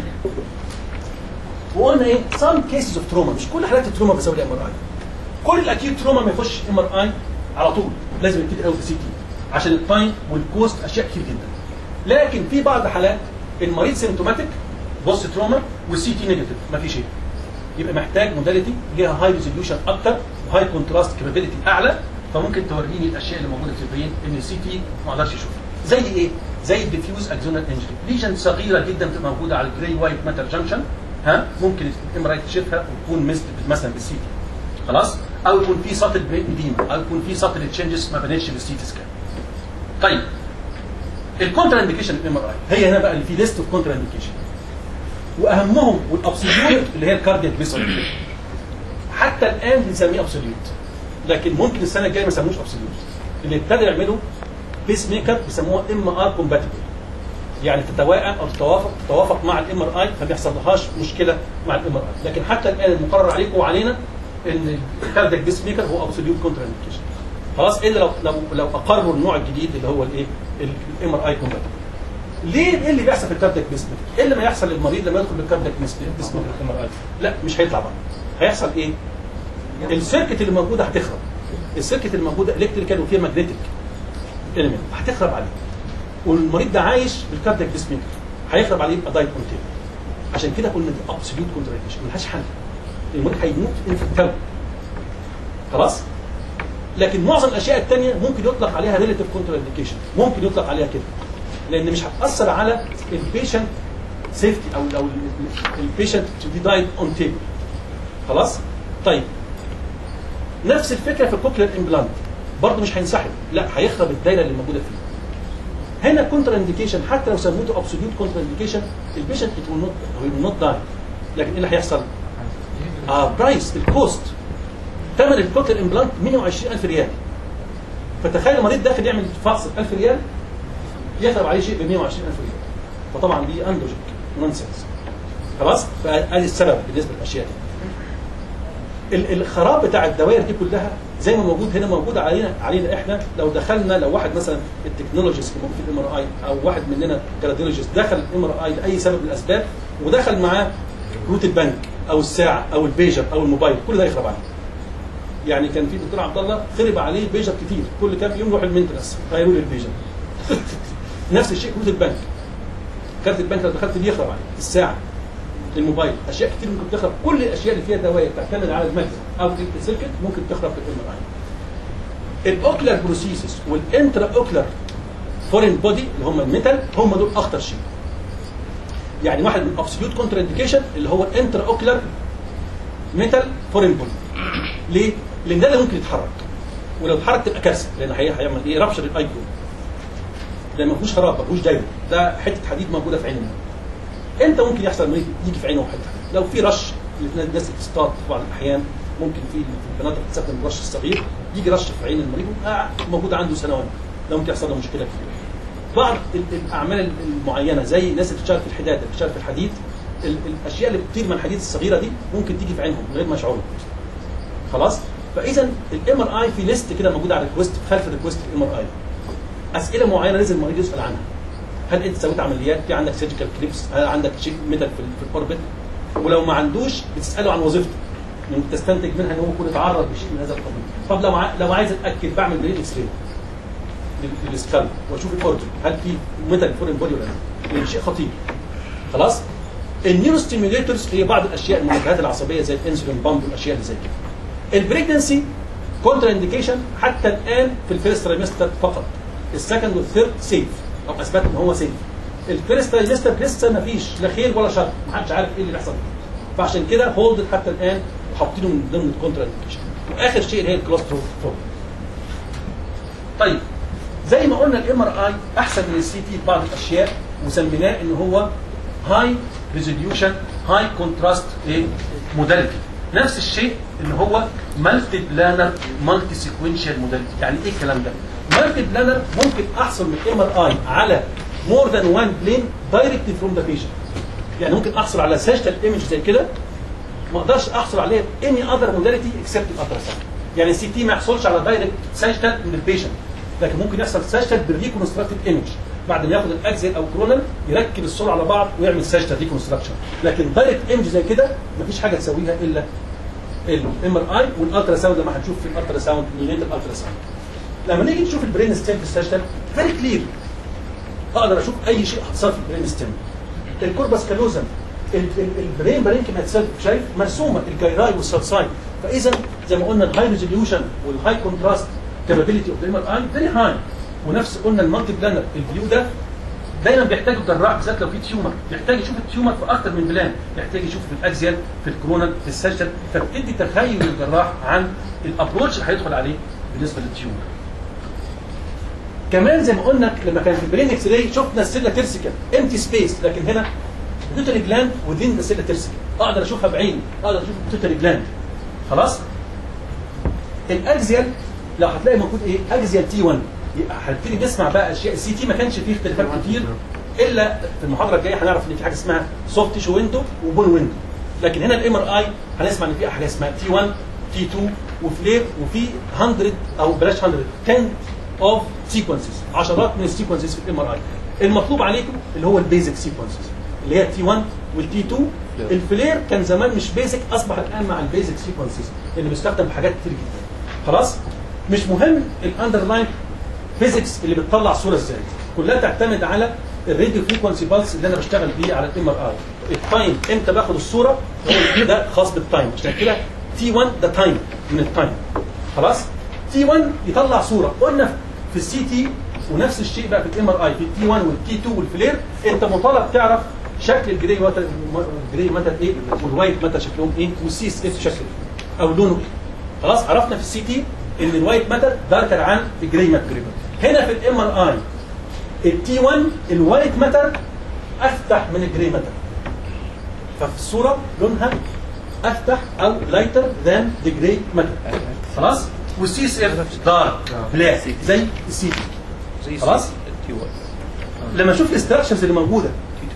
وقلنا ايه سام كيسز اوف تروما مش كل حالات التروما بتساوي الام ار اي كل الاكيوت تروما ما يخش ام ار اي على طول لازم يبتدي الاول في سي تي عشان التايم والكوست اشياء كتير جدا لكن في بعض حالات المريض سيمتوماتيك بوست تروما والسي تي نيجاتيف ما في شيء يبقى محتاج موداليتي ليها هاي ريزوليوشن اكتر وهاي كونتراست كابابيلتي اعلى فممكن توريني الاشياء اللي موجوده في البرين ان السي تي ما اقدرش اشوفها زي ايه؟ زي الديفيوز اكزونال انجري ليجن صغيره جدا بتبقى موجوده على الجراي وايت ماتر جانكشن ها ممكن الام راي تكشفها وتكون مست مثلا بالسي تي خلاص او يكون في سطل برين اديما او يكون في سطل تشينجز ما بانتش بالسي تي سكان طيب الكونترا انديكيشن الام ار اي هي هنا بقى اللي في ليست اوف كونترا انديكيشن واهمهم والابسوليوت اللي هي الكاردياك فيسل حتى الان بنسميه ابسوليوت لكن ممكن السنه الجايه ما يسموش ابسوليوت اللي ابتدوا يعملوا بيس ميكر بيسموها ام ار كومباتبل يعني تتوائم او تتوافق تتوافق مع الام ار اي فما يحصلهاش مشكله مع الام ار اي لكن حتى الان المقرر عليكم وعلينا ان الكاردياك بيس ميكر هو ابسوليوت كونترا انديكيشن خلاص الا لو لو لو اقروا النوع الجديد اللي هو الايه الام ار اي كومباتبل ليه ايه اللي بيحصل في الكاردياك بيس ميكر؟ ايه اللي ما يحصل للمريض لما يدخل بالكاردياك بيس ميكر ام ار اي؟ لا مش هيطلع بره هيحصل ايه؟ السيركت اللي موجوده هتخرب السيركت اللي موجوده الكتريكال وفيها ماجنتيك اليمنت هتخرب عليه والمريض ده عايش بالكاردياك بيس ميكر هيخرب عليه يبقى دايت اون عشان كده قلنا دي ابسوليوت كونتراكشن ملهاش حل المريض هيموت في التو خلاص لكن معظم الاشياء الثانيه ممكن يطلق عليها ريليتيف كونترا انديكيشن ممكن يطلق عليها كده لان مش هتاثر على البيشنت سيفتي او او البيشنت تو بي دايد اون تيبل خلاص طيب نفس الفكره في الكوكلير امبلانت برضه مش هينسحب لا هيخرب الدايره اللي موجوده فيه هنا كونترا انديكيشن حتى لو سموته ابسوليوت كونترا انديكيشن البيشنت ات ويل نوت ويل نوت داي لكن ايه اللي هيحصل؟ اه برايس الكوست ثمن الكوكلير امبلانت 120000 ريال فتخيل المريض داخل يعمل فحص ب 1000 ريال يخرب عليه شيء ب 120000 ريال فطبعا دي اندوجيك نونسنس خلاص فادي السبب بالنسبه للاشياء دي ال- الخراب بتاع الدوائر دي كلها زي ما موجود هنا موجود علينا علينا احنا لو دخلنا لو واحد مثلا التكنولوجيست اللي موجود في الام ار اي او واحد مننا كراديولوجيست دخل الام ار اي لاي سبب من الاسباب ودخل معاه روت البنك او الساعه او البيجر او الموبايل كل ده يخرب عليه يعني كان في دكتور عبد الله خرب عليه بيجر كتير كل كام يوم يروح المينتنس غيروا لي البيجر نفس الشيء روت البنك كارت البنك لو دخلت بيه يخرب عليه الساعه الموبايل اشياء كتير ممكن تخرب كل الاشياء اللي فيها دوائر تعتمد على المجزر او السيركت ممكن تخرب في الام ار اي الاوكلر بروسيسز والانترا اوكلر فورين بودي اللي هم الميتال هم دول اخطر شيء يعني واحد من ابسوليوت كونتر انديكيشن اللي هو الانترا اوكلر ميتال فورين بودي ليه؟ لان ده اللي ممكن يتحرك ولو اتحرك تبقى كارثه لان هي- هيعمل ايه رابشر الاي جروب ده ما فيهوش خراب ما فيهوش دايره ده حته حديد موجوده في عين المريض امتى ممكن يحصل مريض يجي في عينه حته حديد لو في رش الناس اللي بتصطاد في بعض الاحيان ممكن في البنات اللي بتستخدم الرش الصغير يجي رش في عين المريض ويبقى موجود عنده سنوات ده ممكن يحصل له مشكله كبيره بعض ال- الاعمال المعينه زي الناس اللي بتشتغل في الحداد اللي بتشتغل في الحديد ال- الاشياء اللي بتطير من الحديد الصغيره دي ممكن تيجي في عينهم من غير ما يشعروا خلاص فاذا الام ار اي في ليست كده موجوده على الريكوست خلف الريكوست الام ار اي اسئله معينه لازم المريض يسال عنها هل انت سويت عمليات في عندك سيرجيكال كليبس هل عندك شيء ميتال في, في الاوربت ولو ما عندوش بتساله عن وظيفته ممكن تستنتج منها ان هو يكون اتعرض لشيء من هذا القبيل طب لو ع... لو عايز اتاكد بعمل بريد اكس راي للسكال واشوف الاوربت هل في ميتال فورين بودي ولا لا لان شيء خطير خلاص النيورو ستيميوليتورز هي بعض الاشياء المنبهات العصبيه زي الانسولين بامب والاشياء اللي زي كده البريجنسي كونترا انديكيشن حتى الان في الفيرست ترايمستر فقط السكند والثيرد سيف او اثبت ان هو سيف الفيرست ترايمستر لسه ما فيش لا خير ولا شر ما حدش عارف ايه اللي بيحصل فعشان كده هولد حتى الان وحاطينه من ضمن الكونترا انديكيشن واخر شيء اللي هي الكلاستروفوبيا طيب زي ما قلنا الام ار اي احسن من السي تي في بعض الاشياء وسميناه ان هو هاي ريزوليوشن هاي كونتراست ايه موداليتي نفس الشيء اللي هو مالتي بلانر مالتي سيكوينشال موداليتي يعني ايه الكلام ده مالتي بلانر ممكن احصل من الام ار اي على مور ذان وان بلين دايركت فروم ذا بيشنت يعني ممكن احصل على سيجيتال ايمج زي كده ما اقدرش احصل عليه اني اذر موداليتي اكسبت الالتراساوند يعني السي تي ما يحصلش على دايركت سيجيتال من البيشنت لكن ممكن يحصل سيجيتال بالريكونستراكتد ايمج بعد ما ياخد الاكزل او كرونال يركب الصوره على بعض ويعمل سيجيتال ريكونستراكشن لكن دايركت ايمج زي كده مفيش حاجه تسويها الا الام ار اي والالترا ساوند لما هنشوف في الالترا ساوند نيونيت الالترا ساوند لما نيجي نشوف البرين ستيم في السيجيتال فيري كلير اقدر اشوف اي شيء حصل في البرين ستيم الكوربس كالوزم ال- ال- البرين بارينكيما اتسيلف شايف مرسومه الجيراي والسلساي فاذا زي ما قلنا الهاي ريزوليوشن والهاي كونتراست كابابيلتي اوف ذا ام اي فيري هاي ونفس قلنا المالتي بلانر الفيو ده دايما بيحتاج الجراح بالذات لو في تيومر بيحتاج يشوف التيومر في اكتر من بلان يحتاج يشوف في الاكزيال في الكورونال في السجل فبتدي تخيل للجراح عن الابروتش اللي هيدخل عليه بالنسبه للتيومر كمان زي ما قلنا لما كان في البرين اكس راي شفنا السيلا تيرسيكال امتي سبيس لكن هنا بيوتري جلاند وذين السيلا تيرسيكال اقدر اشوفها بعيني اقدر اشوف البيوتري جلاند خلاص الاكزيال لو هتلاقي موجود ايه اكزيال تي 1 يبقى هنبتدي نسمع بقى اشياء السي تي ما كانش فيه اختلافات كتير الا في المحاضره الجايه هنعرف ان في حاجه اسمها سوفت تيشو ويندو وبون ويندو لكن هنا الام ار اي هنسمع ان في حاجه اسمها تي 1 تي 2 وفلير وفي 100 او بلاش 100 10 اوف سيكونسز عشرات من السيكونسز في الام ار اي المطلوب عليكم اللي هو البيزك سيكونسز اللي هي تي 1 والتي 2 الفلير كان زمان مش بيزك اصبح الان مع البيزك سيكونسز اللي بيستخدم في حاجات كتير جدا خلاص مش مهم الاندرلاين فيزيكس اللي بتطلع صوره ازاي كلها تعتمد على الراديو فريكونسي بالس اللي انا بشتغل بيه على الام ار اي التايم امتى باخد الصوره هو ده خاص بالتايم عشان كده تي 1 ده تايم من التايم خلاص تي 1 يطلع صوره قلنا في السي تي ونفس الشيء بقى في الام ار اي في التي 1 والتي 2 والفلير انت مطالب تعرف شكل الجري ماتر الجري ماتر ايه والوايت ماتر شكلهم ايه والسي اس اس شكله او لونه ايه خلاص عرفنا في السي تي ان الوايت ماتر داركر عن الجري ماتر هنا في الام ار اي التي 1 الوايت ماتر افتح من الجري ماتر ففي الصوره لونها افتح او لايتر ذان ذا جري ماتر خلاص والسي اس اف دارك بلاك زي السي تي زي خلاص؟ تي 1 لما اشوف الاستراكشرز اللي موجوده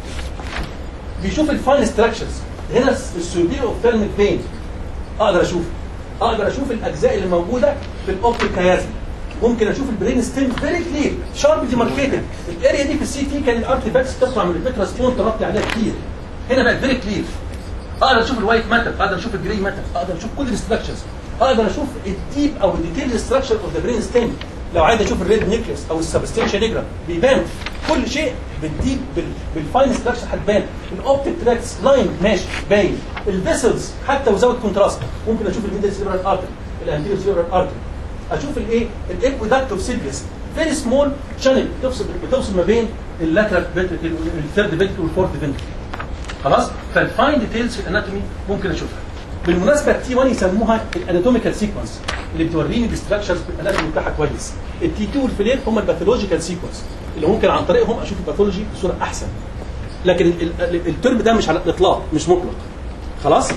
بيشوف الفاين ستراكشرز هنا السوبير اوفتالميك فين اقدر اشوف اقدر اشوف الاجزاء اللي موجوده في الاوبتيك كيازم ممكن اشوف البرين ستيم فيري كلير شارب ديماركيتد الاريا دي في السي تي كان الارتيفاكتس تطلع من الفيترا ستون تغطي عليها كتير هنا بقت فيري كلير اقدر اشوف الوايت ماتر اقدر اشوف الجري ماتر اقدر اشوف كل الاستراكشرز اقدر اشوف الديب او الديتيل ستراكشر اوف ذا برين ستيم لو عايز اشوف الريد نيكلس او السبستنشال نيجرا بيبان كل شيء بالديب بال- بالفاين ستراكشر هتبان الاوبتيك تراكس لاين ماشي باين الفيسلز حتى وزاويه كونتراست ممكن اشوف الميدل سيربرال ارتري الانتيريور سيربرال ارتري اشوف الايه الاكويدكت اوف سيلفيس فيري سمول شانل بتوصل بتوصل ما بين اللاترال فينتركل الثيرد فينتركل والفورث فينتركل خلاص فالفاين ديتيلز في الاناتومي ممكن اشوفها بالمناسبه التي 1 يسموها الاناتوميكال سيكونس اللي بتوريني الاستراكشرز في الاناتومي بتاعها كويس التي 2 والفلير هم الباثولوجيكال سيكونس اللي ممكن عن طريقهم اشوف الباثولوجي بصوره احسن لكن ال- ال- الترم ده مش على الاطلاق مش مطلق خلاص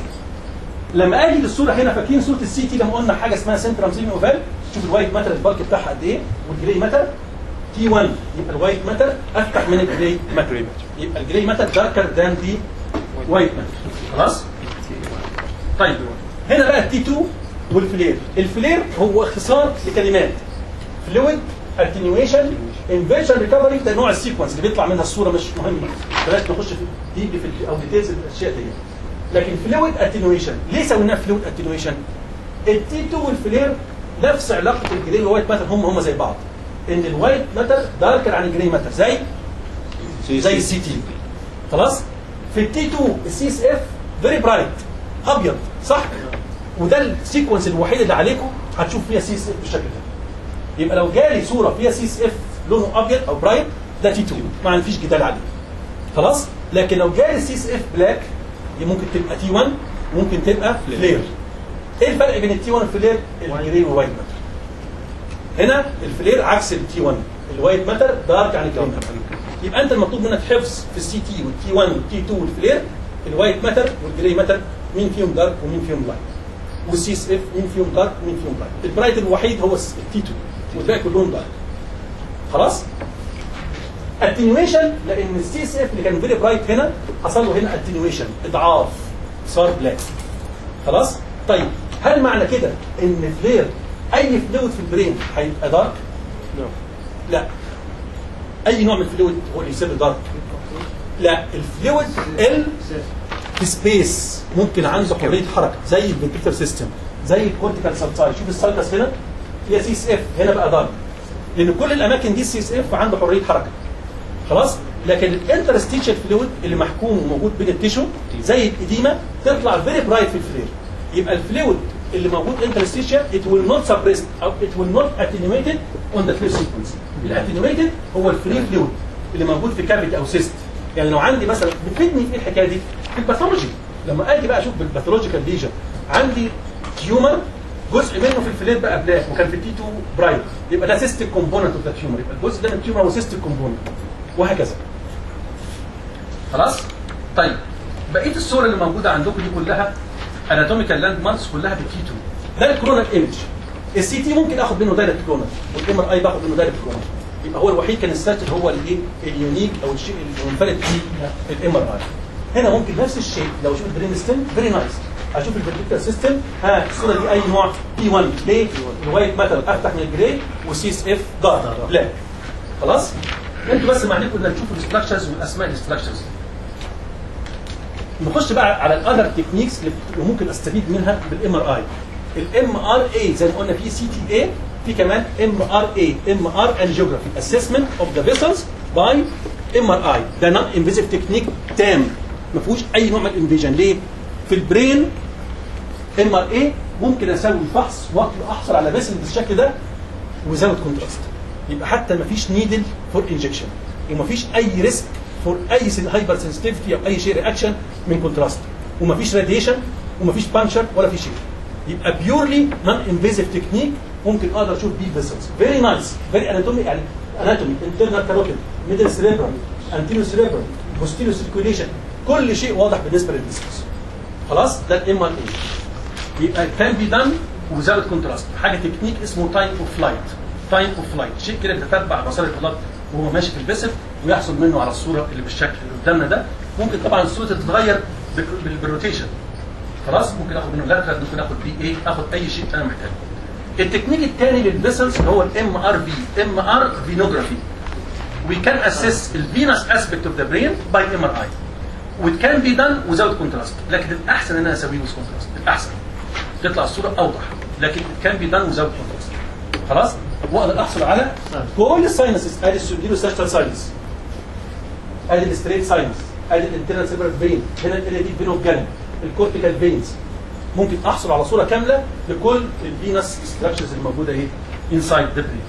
لما اجي للصوره هنا فاكرين صوره السي تي لما قلنا حاجه اسمها سنترام زيمي اوفال شوف الوايت ماتر البالك بتاعها قد ايه والجري ماتر تي 1 يبقى الوايت ماتر افتح من الجري ماتر يبقى الجري ماتر داركر ذان دي وايت ماتر خلاص طيب هنا بقى التي 2 والفلير الفلير هو اختصار لكلمات فلويد اتنيويشن انفيرجن ريكفري ده نوع السيكونس اللي بيطلع منها الصوره مش مهمه بلاش نخش في دي في او ديتيلز الاشياء دي لكن فلويد اتنيويشن ليه سويناها فلويد اتنيويشن التي 2 والفلير نفس علاقه الجري والوايت ماتر هم هم زي بعض ان الوايت ماتر داركر عن الجري ماتر زي زي السي تي خلاص في التي 2 السي اس اف فيري برايت ابيض صح وده السيكونس الوحيد اللي عليكم هتشوف فيها سي اس اف بالشكل ده يبقى لو جالي صوره فيها سي اس اف لونه ابيض او برايت ده تي 2 ما فيش جدال عليه خلاص لكن لو جالي سي اس اف بلاك دي ممكن تبقى تي 1 ممكن تبقى فلير ايه الفرق بين التي 1 والفلير الجري والوايت ماتر هنا الفلير عكس التي 1 الوايت ماتر دارك عن الجري ماتر يبقى انت المطلوب منك حفظ في السي تي والتي 1 والتي 2 والفلير الوايت ماتر والجري ماتر مين فيهم دارك ومين فيهم لايت والسي اس اف مين فيهم دارك ومين فيهم لايت البرايت الوحيد هو التي 2 والباقي كلهم دارك خلاص اتنيويشن لان السي اس اف اللي كان فيري برايت هنا حصل له هنا اتنيويشن اضعاف صار بلاك خلاص طيب هل معنى كده ان فلير اي فلويد في البرين هيبقى دارك لا اي نوع من الفلويد هو اللي يصير دارك لا الفلويد ال في سبيس ممكن عنده حريه حركه زي الفنتريكتور سيستم زي الكورتيكال سبتاي شوف السايكس هنا فيها سي اس اف هنا بقى دارك لان كل الاماكن دي سي اس اف عنده حريه حركه خلاص لكن الانترستيشال فلويد اللي محكوم وموجود بين التيشو زي الاديمه تطلع فيري برايت في الفلير يبقى الفلويد اللي موجود انترستيشال it will not suppress او it will not attenuated on the flare sequence الاتنيويتد هو الفري فلويد اللي موجود في كافيتي او سيست يعني لو عندي مثلا بتفيدني في الحكايه دي في الباثولوجي لما اجي بقى اشوف بالباثولوجيكال ليجن عندي تيومر جزء منه في الفلير بقى بلاك وكان في التي 2 برايت يبقى ده سيستيك كومبوننت اوف ذا تيومر يبقى الجزء ده من التيومر هو سيستيك كومبوننت وهكذا خلاص طيب بقيه الصور اللي موجوده عندكم دي كلها اناتوميكال لاند ماركس كلها بالتي 2 ده الكرونال ايمج السي تي ممكن اخد منه دايركت كرونال والام ار اي باخد منه دايركت كرونال يبقى هو الوحيد كان الساتر هو الايه اليونيك او الشيء المنفرد في الام ار اي هنا ممكن نفس الشيء لو شوف البرين ستيم فيري نايس اشوف الفيرتيكال سيستم ها الصوره دي اي نوع بي 1 ليه؟ الوايت ماتر افتح من الجراي وسي اس اف دارك لا خلاص؟ انتوا بس معنيكم ان تشوفوا الاستراكشرز والاسماء الاستراكشرز نخش بقى على الاذر تكنيكس اللي ممكن استفيد منها بالام ار اي الام ار اي زي ما قلنا في سي تي اي في كمان ام ار اي ام ار انجيوجرافي اسسمنت اوف ذا فيسلز باي ام ار اي ده نون انفيزيف تكنيك تام ما فيهوش اي نوع من الانفيجن ليه؟ في البرين ام ار اي ممكن اسوي فحص واحصل على فيسل بالشكل ده وزاوت كونتراست يبقى حتى ما فيش نيدل فور انجكشن وما فيش اي ريسك فور اي هايبر سنسيتيفيتي او اي شيء رياكشن من كونتراست وما فيش راديشن وما فيش بانشر ولا في شيء يبقى بيورلي نون انفيزيف تكنيك ممكن اقدر اشوف بيه فيسلز فيري نايس فيري اناتومي يعني اناتومي انترنال كاروتيد ميدل سيريبرال انتيريو سيريبرال بوستيريو سيركيوليشن كل شيء واضح بالنسبه للفيسلز خلاص ده الام ار اي يبقى كان بي دان وزاويه كونتراست حاجه تكنيك اسمه تايم اوف فلايت تايم اوف فلايت شيء كده بتتبع مسار البلاد وهو ماشي في الفيسل ويحصل منه على الصوره اللي بالشكل اللي قدامنا ده ممكن طبعا الصوره تتغير بال- بال- بالروتيشن خلاص ممكن اخد منه لاترال ممكن اخد بي اي اخد اي شيء انا محتاجه التكنيك الثاني للفيسلز اللي هو الام ار في ام ار فينوجرافي we can assess the venous aspect of the brain by MRI وit can be done without contrast لكن الاحسن ان انا اسويه with contrast الاحسن تطلع الصوره اوضح لكن it can be done without contrast خلاص واقدر احصل على كل الساينسز ادي السوديرو ساشتال ساينس ادي الستريت ساينس ادي الانترنال سيبرال فين هنا الاريا دي فينو جانب الكورتيكال فينز ممكن احصل على صوره كامله لكل الفينس ستراكشرز الموجوده ايه انسايد ذا برين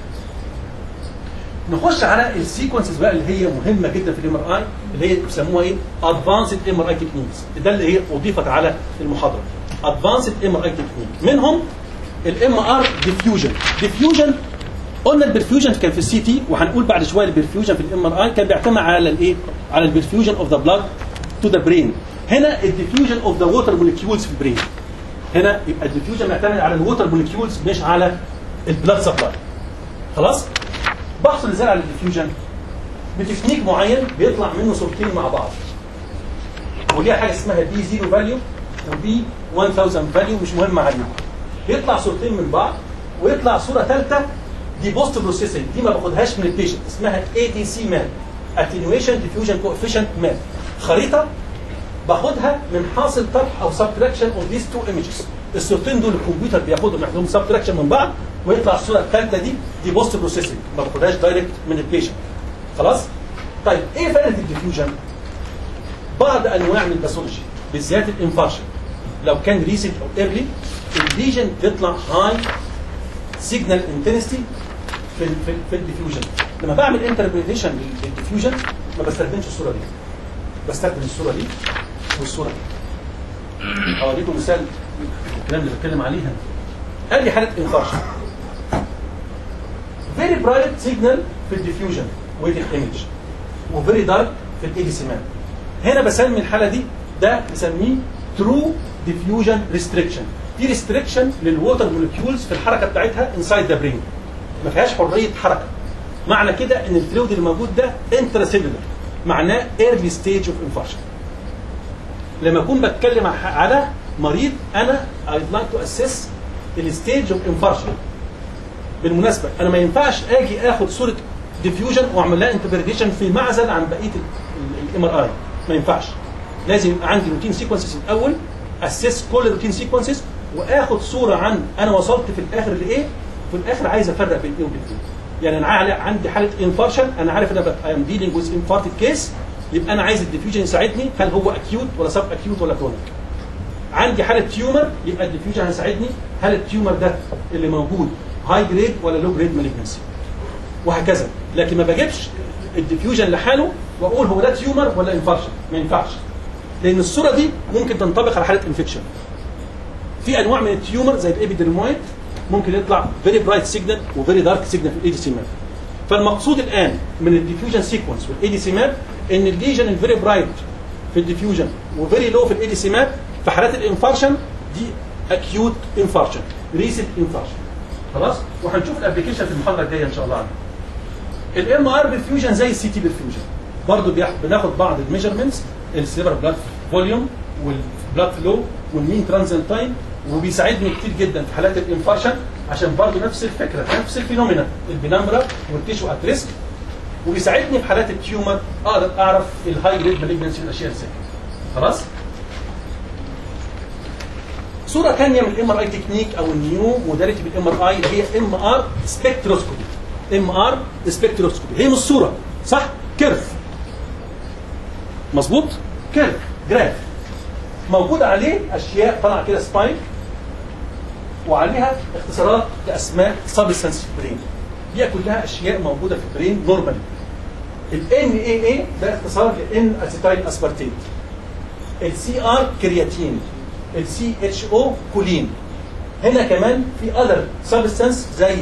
نخش على السيكونسز بقى اللي هي مهمه جدا في الام ار اي اللي هي بيسموها ايه؟ ادفانسد ام ار اي تكنيكس ده اللي هي اضيفت على المحاضره ادفانسد ام ار اي تكنيك منهم الام ار ديفيوجن ديفيوجن قلنا البرفيوجن كان في السي تي وهنقول بعد شويه البرفيوجن في الام ار اي كان بيعتمد على الايه؟ على البرفيوجن اوف ذا بلاد تو ذا برين هنا الديفيوجن اوف ذا ووتر موليكيولز في البرين هنا يبقى الديفيوجن معتمد على الووتر موليكيولز مش على البلاد سبلاي خلاص بحصل ازاي على الديفيوجن بتكنيك معين بيطلع منه صورتين مع بعض وليها حاجه اسمها بي 0 فاليو وبي 1000 فاليو مش مهم عليهم يطلع صورتين من بعض ويطلع صوره ثالثه دي بوست بروسيسنج دي ما باخدهاش من البيشنت اسمها اي دي سي ماب اتنيويشن ديفيوجن كوفيشنت ماب خريطه باخدها من حاصل طرح او سبتراكشن اوف ذيس تو ايمجز الصورتين دول الكمبيوتر بياخدهم يعملهم سبتراكشن من بعض ويطلع الصوره الثالثه دي دي بوست بروسيسنج ما باخدهاش دايركت من البيشنت خلاص طيب ايه فائده الديفيوجن بعض انواع من الباثولوجي بالذات الانفارشن لو كان ريسنت او ايرلي الليجن تطلع هاي سيجنال انتنستي في ال في, ال في الديفيوجن لما بعمل انتربريتيشن للديفيوجن ما بستخدمش الصوره دي بستخدم الصوره دي والصوره دي اوريكم مثال الكلام اللي بتكلم عليها ادي حاله انفارشن فيري برايت سيجنال في الديفيوجن ويتنج ايمج وفيري دارك في الاي دي سيمان هنا بسمي الحاله دي ده بسميه ترو ديفيوجن ريستريكشن دي ريستريكشن للووتر مولكيولز في الحركه بتاعتها انسايد ذا برين ما فيهاش حريه حركه معنى كده ان الفلويد اللي موجود ده انتراسيلولر معناه ايرلي ستيج اوف انفارشن لما اكون بتكلم على مريض انا I'd like to assess الستيج اوف انفارشن بالمناسبه انا ما ينفعش اجي اخد صوره ديفيوجن واعمل لها انتربريتيشن في معزل عن بقيه الام ار اي ما ينفعش لازم يبقى عندي روتين سيكونسز الاول اسس كل الروتين سيكونسز واخد صوره عن انا وصلت في الاخر لايه في الاخر عايز افرق بين ايه وبين ايه يعني انا عا- عندي حاله انفارشن انا عارف ان انا اي ام ديلينج ويز انفارتد كيس يبقى انا عايز الديفيوجن يساعدني هل هو اكيوت ولا سب اكيوت ولا كرونيك عندي حاله تيومر يبقى الديفيوجن هيساعدني هل التيومر ده اللي موجود هاي جريد ولا لو جريد مالجنسي وهكذا لكن ما بجيبش الديفيوجن لحاله واقول هو ده تيومر ولا انفارشن ما ينفعش لان الصوره دي ممكن تنطبق على حاله انفكشن في انواع من التيومر زي الابيدرمويد ممكن يطلع فيري برايت سيجنال وفيري دارك سيجنال في الاي دي سي ماب فالمقصود الان من الديفيوجن سيكونس والاي دي سي ماب ان الليجن الفيري برايت في الديفيوجن وفيري لو في الاي دي سي ماب في حالات الانفارشن دي اكيوت انفارشن ريسنت انفارشن خلاص وهنشوف الابلكيشن في المحاضره الجايه ان شاء الله عنها الام ار بالفيوجن زي السي تي بالفيوجن برضه بياخ- بناخد بعض الميجرمنتس السيرفر بلاد فوليوم والبلاد فلو والمين ترانزنت تايم وبيساعدني كتير جدا في حالات الانفارشن عشان برضه نفس الفكره نفس الفينومينا البنمره والتيشو ات ريسك وبيساعدني في حالات التيومر اقدر اعرف الهاي جريد مالجنسي والاشياء ازاي خلاص صوره ثانيه من الام ار اي تكنيك او النيو موداليتي بالام ار اي اللي هي ام ار سبكتروسكوبي ام ار سبكتروسكوبي هي مش صوره صح كيرف مظبوط كيرف جراف موجود عليه اشياء طالعه كده سبايك وعليها اختصارات لاسماء سبستانس في البرين دي كلها اشياء موجوده في البرين نورمالي الان اي اي ده اختصار لان اسيتايل اسبارتيت السي ار كرياتين السي اتش او كولين هنا كمان في اذر سبستانس زي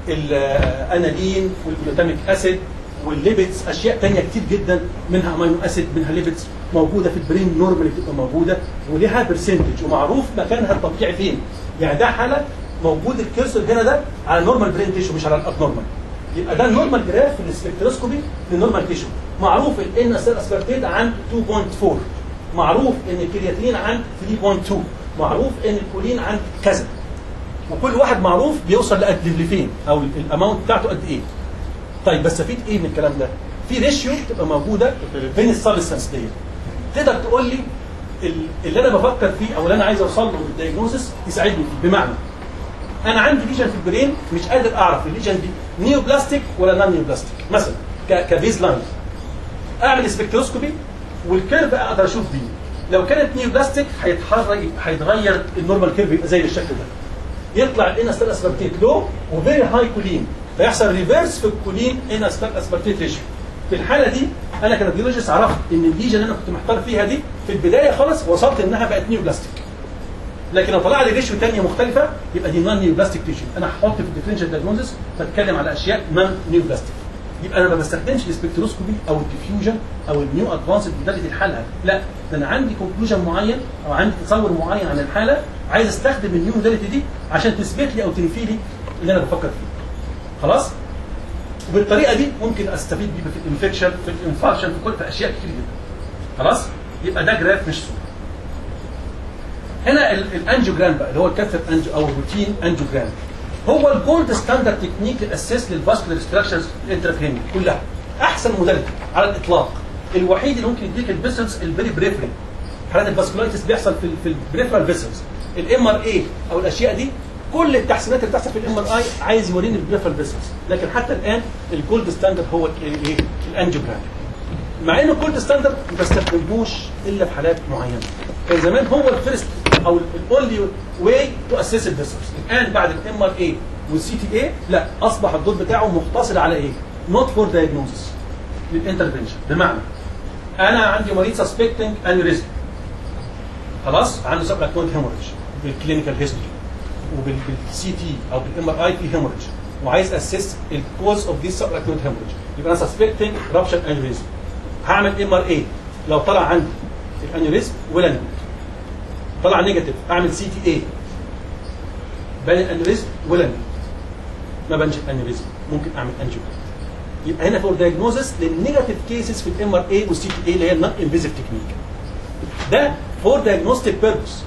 الانالين والجلوتاميك اسيد والليبيدز اشياء تانية كتير جدا منها امينو اسيد منها ليبيدز موجوده في البرين نورمالي بتبقى موجوده وليها برسنتج ومعروف مكانها الطبيعي فين يعني ده حاله موجود الكيرسر هنا ده على نورمال برين تيشو مش على الابنورمال يبقى ده النورمال جراف في السبكتروسكوبي للنورمال تيشو معروف الان اسبرتيت عن 2.4 معروف ان الكرياتين عن 3.2 معروف ان الكولين عن كذا وكل واحد معروف بيوصل لقد لفين او الاماونت بتاعته قد ايه طيب بستفيد ايه من الكلام ده في ريشيو تبقى موجوده بين السبستانس ديت تقدر تقول لي اللي انا بفكر فيه او اللي انا عايز اوصل له بالدياجنوزس يساعدني فيه بمعنى انا عندي ليجن في البرين مش قادر اعرف الليجن دي نيو بلاستيك ولا نون نيو بلاستيك مثلا كبيز لاين اعمل سبكتروسكوبي والكيرف اقدر اشوف بيه لو كانت نيو بلاستيك هيتحرك هيتغير النورمال كيرف يبقى زي الشكل ده يطلع الانستال اسبرتيت لو وفيري هاي كولين فيحصل ريفيرس في الكولين انستال اسبرتيت ريشيو في الحاله دي انا كراديولوجيست عرفت ان الليجن اللي انا كنت محتار فيها دي في البدايه خالص وصلت انها بقت نيو بلاستيك لكن لو طلع لي ريشيو ثانيه مختلفه يبقى دي نون نيو بلاستيك تيشو انا هحط في الديفرنشال دايجنوزس بتكلم على اشياء نون نيو بلاستيك يبقى انا ما بستخدمش السبكتروسكوبي او الديفيوجن او النيو ادفانسد موداليتي لحالها لا ده انا عندي كونكلوجن معين او عندي تصور معين عن الحاله عايز استخدم النيو موداليتي دي عشان تثبت لي او تنفي لي اللي انا بفكر فيه خلاص وبالطريقه دي ممكن استفيد بيه في الانفكشن في الانفارشن في كل في اشياء كتير جدا خلاص يبقى ده جراف مش صوره هنا الانجيوجرام بقى اللي هو الكاثر انجو او الروتين انجيوجرام هو الجولد ستاندرد تكنيك للاساس للفاسكولار ستراكشرز الانتراكرينيال كلها احسن موداليتي على الاطلاق الوحيد اللي ممكن يديك الفيسلز الفيري بريفري حالات الفاسكولايتس بيحصل في في البريفرال فيسلز الام ار اي او الاشياء دي كل التحسينات اللي بتحصل في الام ار اي عايز يوريني البريفرال فيسلز لكن حتى الان الجولد ستاندرد هو الايه الانجيوجرام مع انه الجولد ستاندرد ما بستخدموش الا في حالات معينه كان زمان هو الفيرست او الاونلي واي تو اسيس الفيسلز الان بعد الام ار اي والسي تي اي لا اصبح الدور بتاعه مقتصر على ايه؟ نوت فور دايجنوزس للانترفنشن بمعنى انا عندي مريض سسبكتنج انيوريزم خلاص عنده سب اكوينت هيموريج بالكلينيكال هيستوري وبالسي تي او بالام ار اي في هيموريج وعايز اسيس الكوز اوف ذيس سب اكوينت هيموريج يبقى انا سسبكتنج رابشن انيوريزم هعمل ام ار اي لو طلع عندي الانيوريزم ولا نيجاتيف طلع نيجاتيف اعمل سي تي اي بان الانيوريزم ولا نيجاتيف ما بانش الانيوريزم ممكن اعمل انجيو يبقى هنا فور دايجنوزس للنيجاتيف كيسز في الام ار اي والسي تي اي اللي هي النون انفيزيف تكنيك ده فور دايجنوستيك بيربس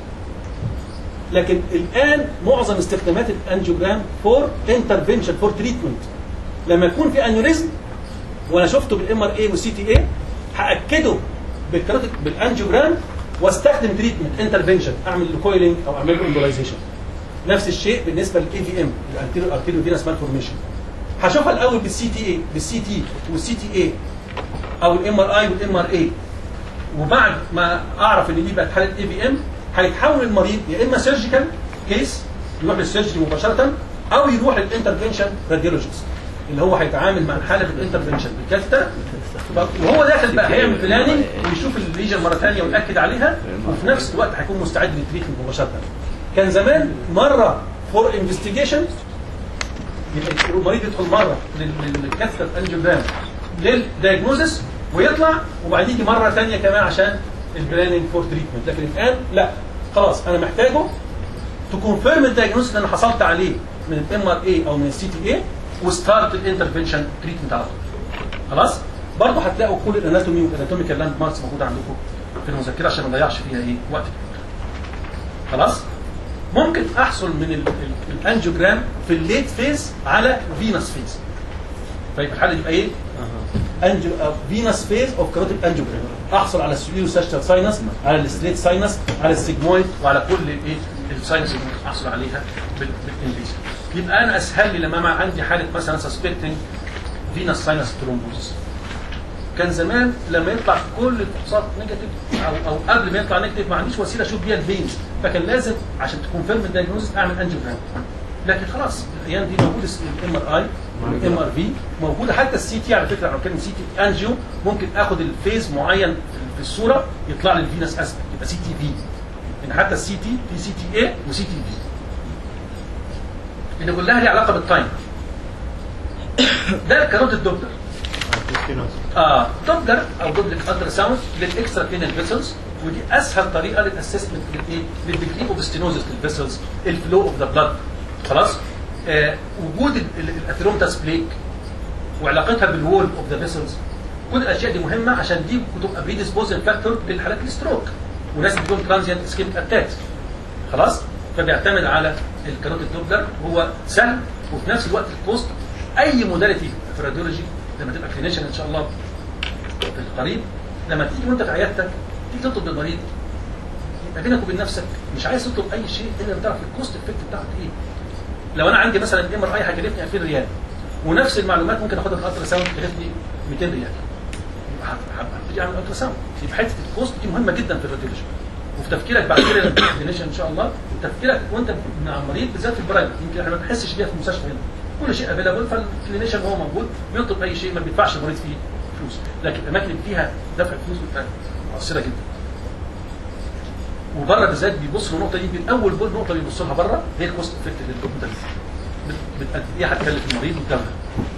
لكن الان معظم استخدامات الانجيوجرام فور انترفنشن فور تريتمنت لما يكون في انيوريزم وانا شفته بالام ار اي والسي تي اي هاكده بالكاراتيك بالانجيوجرام واستخدم تريتمنت انترفنشن اعمل له كويلنج او اعمل له امبولايزيشن نفس الشيء بالنسبه للاي في ام الانتيريو ارتيريو فينس مالفورميشن هشوفها الاول بالسي تي اي بالسي تي والسي تي اي او الام ار اي والام ار اي وبعد ما اعرف ان دي بقت حاله اي في ام هيتحول المريض يا اما سيرجيكال كيس يروح للسيرجري مباشره او يروح للانترفنشن راديولوجيست اللي هو هيتعامل مع الحاله بالانترفنشن بالكاثه وهو داخل بقى هيعمل بلاننج ويشوف الليجن مره ثانيه وياكد عليها وفي نفس الوقت هيكون مستعد للتريتمنت مباشره كان زمان مره فور انفستيجيشن يبقى المريض يدخل مره للكاثر انجيوجرام للدايجنوزس ويطلع وبعدين يجي مره ثانيه كمان عشان البلاننج فور تريتمنت لكن الان لا خلاص انا محتاجه تكونفيرم الدايجنوز اللي انا حصلت عليه من الام ار اي او من السي تي اي وستارت الانترفنشن تريتمنت على طول خلاص برضه هتلاقوا كل الاناتومي والاناتوميكال لاند ماركس موجوده عندكم في المذكره عشان ما نضيعش فيها ايه وقت كتير خلاص ممكن احصل من ال- ال- الانجيوجرام في الليت فيز على فينس فيز فيبقى الحاله دي يبقى ايه؟ انجو فينس فيز اوف كاروتيد انجيوجرام احصل على السيليو ساشتال ساينس على الستريت ساينس على السيجمويد وعلى كل الايه الساينس اللي ممكن احصل عليها بال- بالانفيزيف يبقى انا اسهل لي لما ما عندي حاله مثلا سسبكتنج فينس ساينس ترومبوزس كان زمان لما يطلع كل الفحوصات نيجاتيف او او قبل ما يطلع نيجاتيف ما عنديش وسيله اشوف بيها الفينز فكان لازم عشان تكونفيرم الدايجنوز اعمل انجيوجرام لكن خلاص الايام دي موجود الام ار اي والام ار في موجوده حتى السي تي على فكره انا بتكلم سي تي انجيو ممكن اخد الفيز معين في الصوره يطلع لي الفينس اسبكت يبقى سي تي في ان حتى السي تي في سي تي اي وسي تي في اللي كلها ليها علاقه بالتايم ده الكاروت الدوبلر اه دوبلر او دوبلك الترا ساوند للاكسترا بينال فيسلز ودي اسهل طريقه للاسسمنت للايه؟ للديجري اوف ستينوزس للفيسلز الفلو اوف ذا بلاد خلاص؟ آه وجود الاثيرومتاس بليك وعلاقتها بالوول اوف ذا فيسلز كل الاشياء دي مهمه عشان دي بتبقى بريديسبوزنج فاكتور للحالات الستروك وناس بتكون ترانزيانت اسكيميك اتاكس خلاص؟ فبيعتمد على الكاروتيد دوبلر هو سهل وفي نفس الوقت الكوست اي موداليتي في الراديولوجي لما تبقى كلينيشن ان شاء الله في القريب لما تيجي وانت في عيادتك تيجي تطلب للمريض يبقى بينك وبين نفسك مش عايز تطلب اي شيء الا لما تعرف الكوست افكت بتاعك ايه لو انا عندي مثلا ام ار اي هيكلفني 2000 ريال ونفس المعلومات ممكن اخدها في الالترا ساوند تكلفني 200 ريال يبقى هبتدي اعمل الترا ساوند يبقى حته الكوست دي مهمه جدا في الراديولوجي وفي تفكيرك بعد كده لما تيجي كلينيشن ان شاء الله تفكيرك وانت مع المريض بالذات في البرايفت يمكن احنا ما بنحسش بيها في المستشفى هنا كل شيء افيلابل فالكلينيشن وهو موجود بيطلب اي شيء ما بيدفعش المريض فيه فلوس لكن الاماكن اللي فيها دفع فلوس بتبقى مؤثره جدا وبره بالذات بيبصوا للنقطه دي يمكن اول بول نقطه بيبصوا لها بره هي الكوست افكت للدكتور قد ايه هتكلف المريض قدامها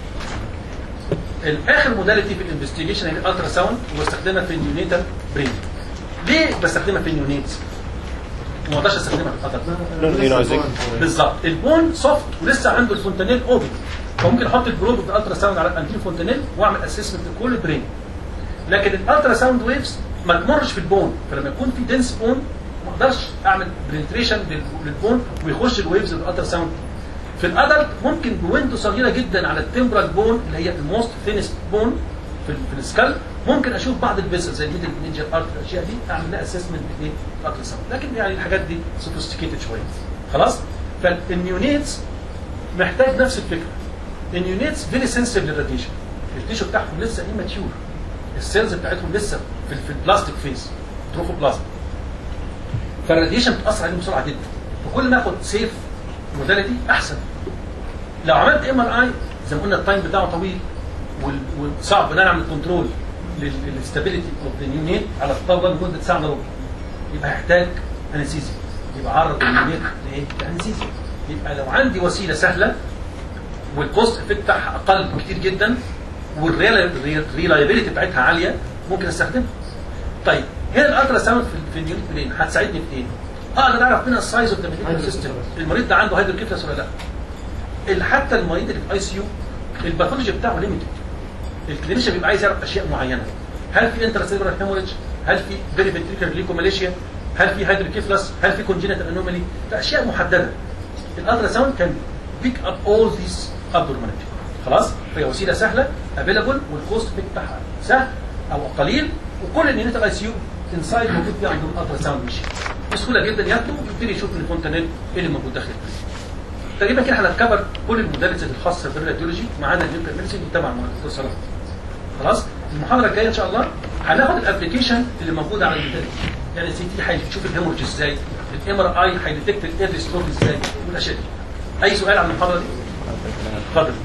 الاخر موداليتي في الانفستيجيشن هي الالترا ساوند وبستخدمها في النيونيتال برين ليه بستخدمها في النيونيتس؟ وما اقدرش استخدمها في الادلت Immunizing. بالظبط البون سوفت ولسه عنده الفونتانيل اوبن فممكن احط البروب في الالترا ساوند على الانتين فونتانيل واعمل اسسمنت لكل البرين لكن الالترا ساوند ويفز ما تمرش في البون فلما يكون في دنس بون ما اقدرش اعمل برينتريشن للبون ويخش الويفز الالترا ساوند في الادلت ممكن بويندو صغيره جدا على التمبرال بون اللي هي الموست ثينست بون في, في السكال ممكن اشوف بعض الفيسل زي الميدل نينجا ارت الاشياء دي اعمل لها اسسمنت بايه؟ الالترا ساوند لكن يعني الحاجات دي سوفيستيكيتد شويه خلاص؟ فالنيونيتس محتاج نفس الفكره النيونيتس فيري سنسيتيف للراديشن التيشو بتاعهم لسه ايماتيور السيلز بتاعتهم لسه في, في البلاستيك فيز تروفوبلازم فالراديشن بتاثر عليهم بسرعه جدا وكل ما اخد سيف موداليتي احسن لو عملت ام ار اي زي ما قلنا التايم بتاعه طويل وال- وصعب ان انا اعمل كنترول للستابيليتي اوف ذا نيونيت على الطاوله لمده ساعه الا ربع يبقى هيحتاج انستيزيا يبقى عرض النيونيت لايه؟ لانستيزيا يبقى لو عندي وسيله سهله والكوست افكت بتاعها اقل كتير جدا والريلايبيليتي بتاعتها عاليه ممكن استخدمها. طيب هنا الالترا ساوند في في النيونيت برين هتساعدني في ايه؟ اقدر اعرف منها السايز اوف ذا ميديكال سيستم المريض ده عنده هيدروكيفلس ولا لا؟ ال- حتى المريض اللي في اي سي يو الباثولوجي بتاعه ليميتد الكلينيشن بيبقى عايز يعرف اشياء معينه هل في انترسيلولار هيموريدج هل في فيري فنتريكولار ليكوماليشيا هل في هيدروكيفلس هل في كونجينيتال انومالي اشياء محدده الالترا ساوند كان بيك اب اول ذيس abnormality خلاص فهي وسيله سهله افيلابل والكوست بتاعها سهل او قليل وكل النيونيتال اي سي يو انسايد موجود فيه عندهم الالترا ساوند ماشين بسهوله جدا ياخده ويبتدي يشوف الفونتانيل ايه اللي موجود داخل تقريبا كده هنتكفر كل الموداليتيز الخاصه بالراديولوجي ما عدا النيوكلير ميديسين تبع الدكتور صلاح خلاص المحاضره الجايه ان شاء الله هناخد الابلكيشن اللي موجود على الموداليتي يعني السي تي هيشوف الهيمورج ازاي الام ار اي هيديتكت الايرلي ستروك ازاي والاشياء دي اي سؤال عن المحاضره دي؟ اتفضل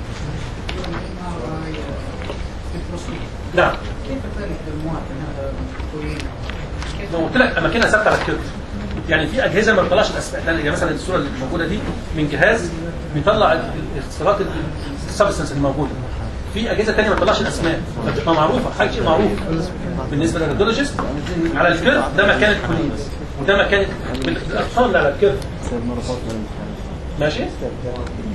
نعم كيف تعرف المواطن هذا طويل؟ كيف لو قلت لك اماكنها ثابته على الكيرف يعني في اجهزه ما بتطلعش الاسماء يعني مثلا الصوره اللي موجوده دي من جهاز بيطلع ال- الاختصارات السبستنس اللي موجوده في اجهزه ثانيه ما بتطلعش الاسماء فبتبقى معروفه حاجه شيء معروف بالنسبه للراديولوجيست على الكيرف ده مكان الكولين وده مكان بالارقام اللي على الكيرف ماشي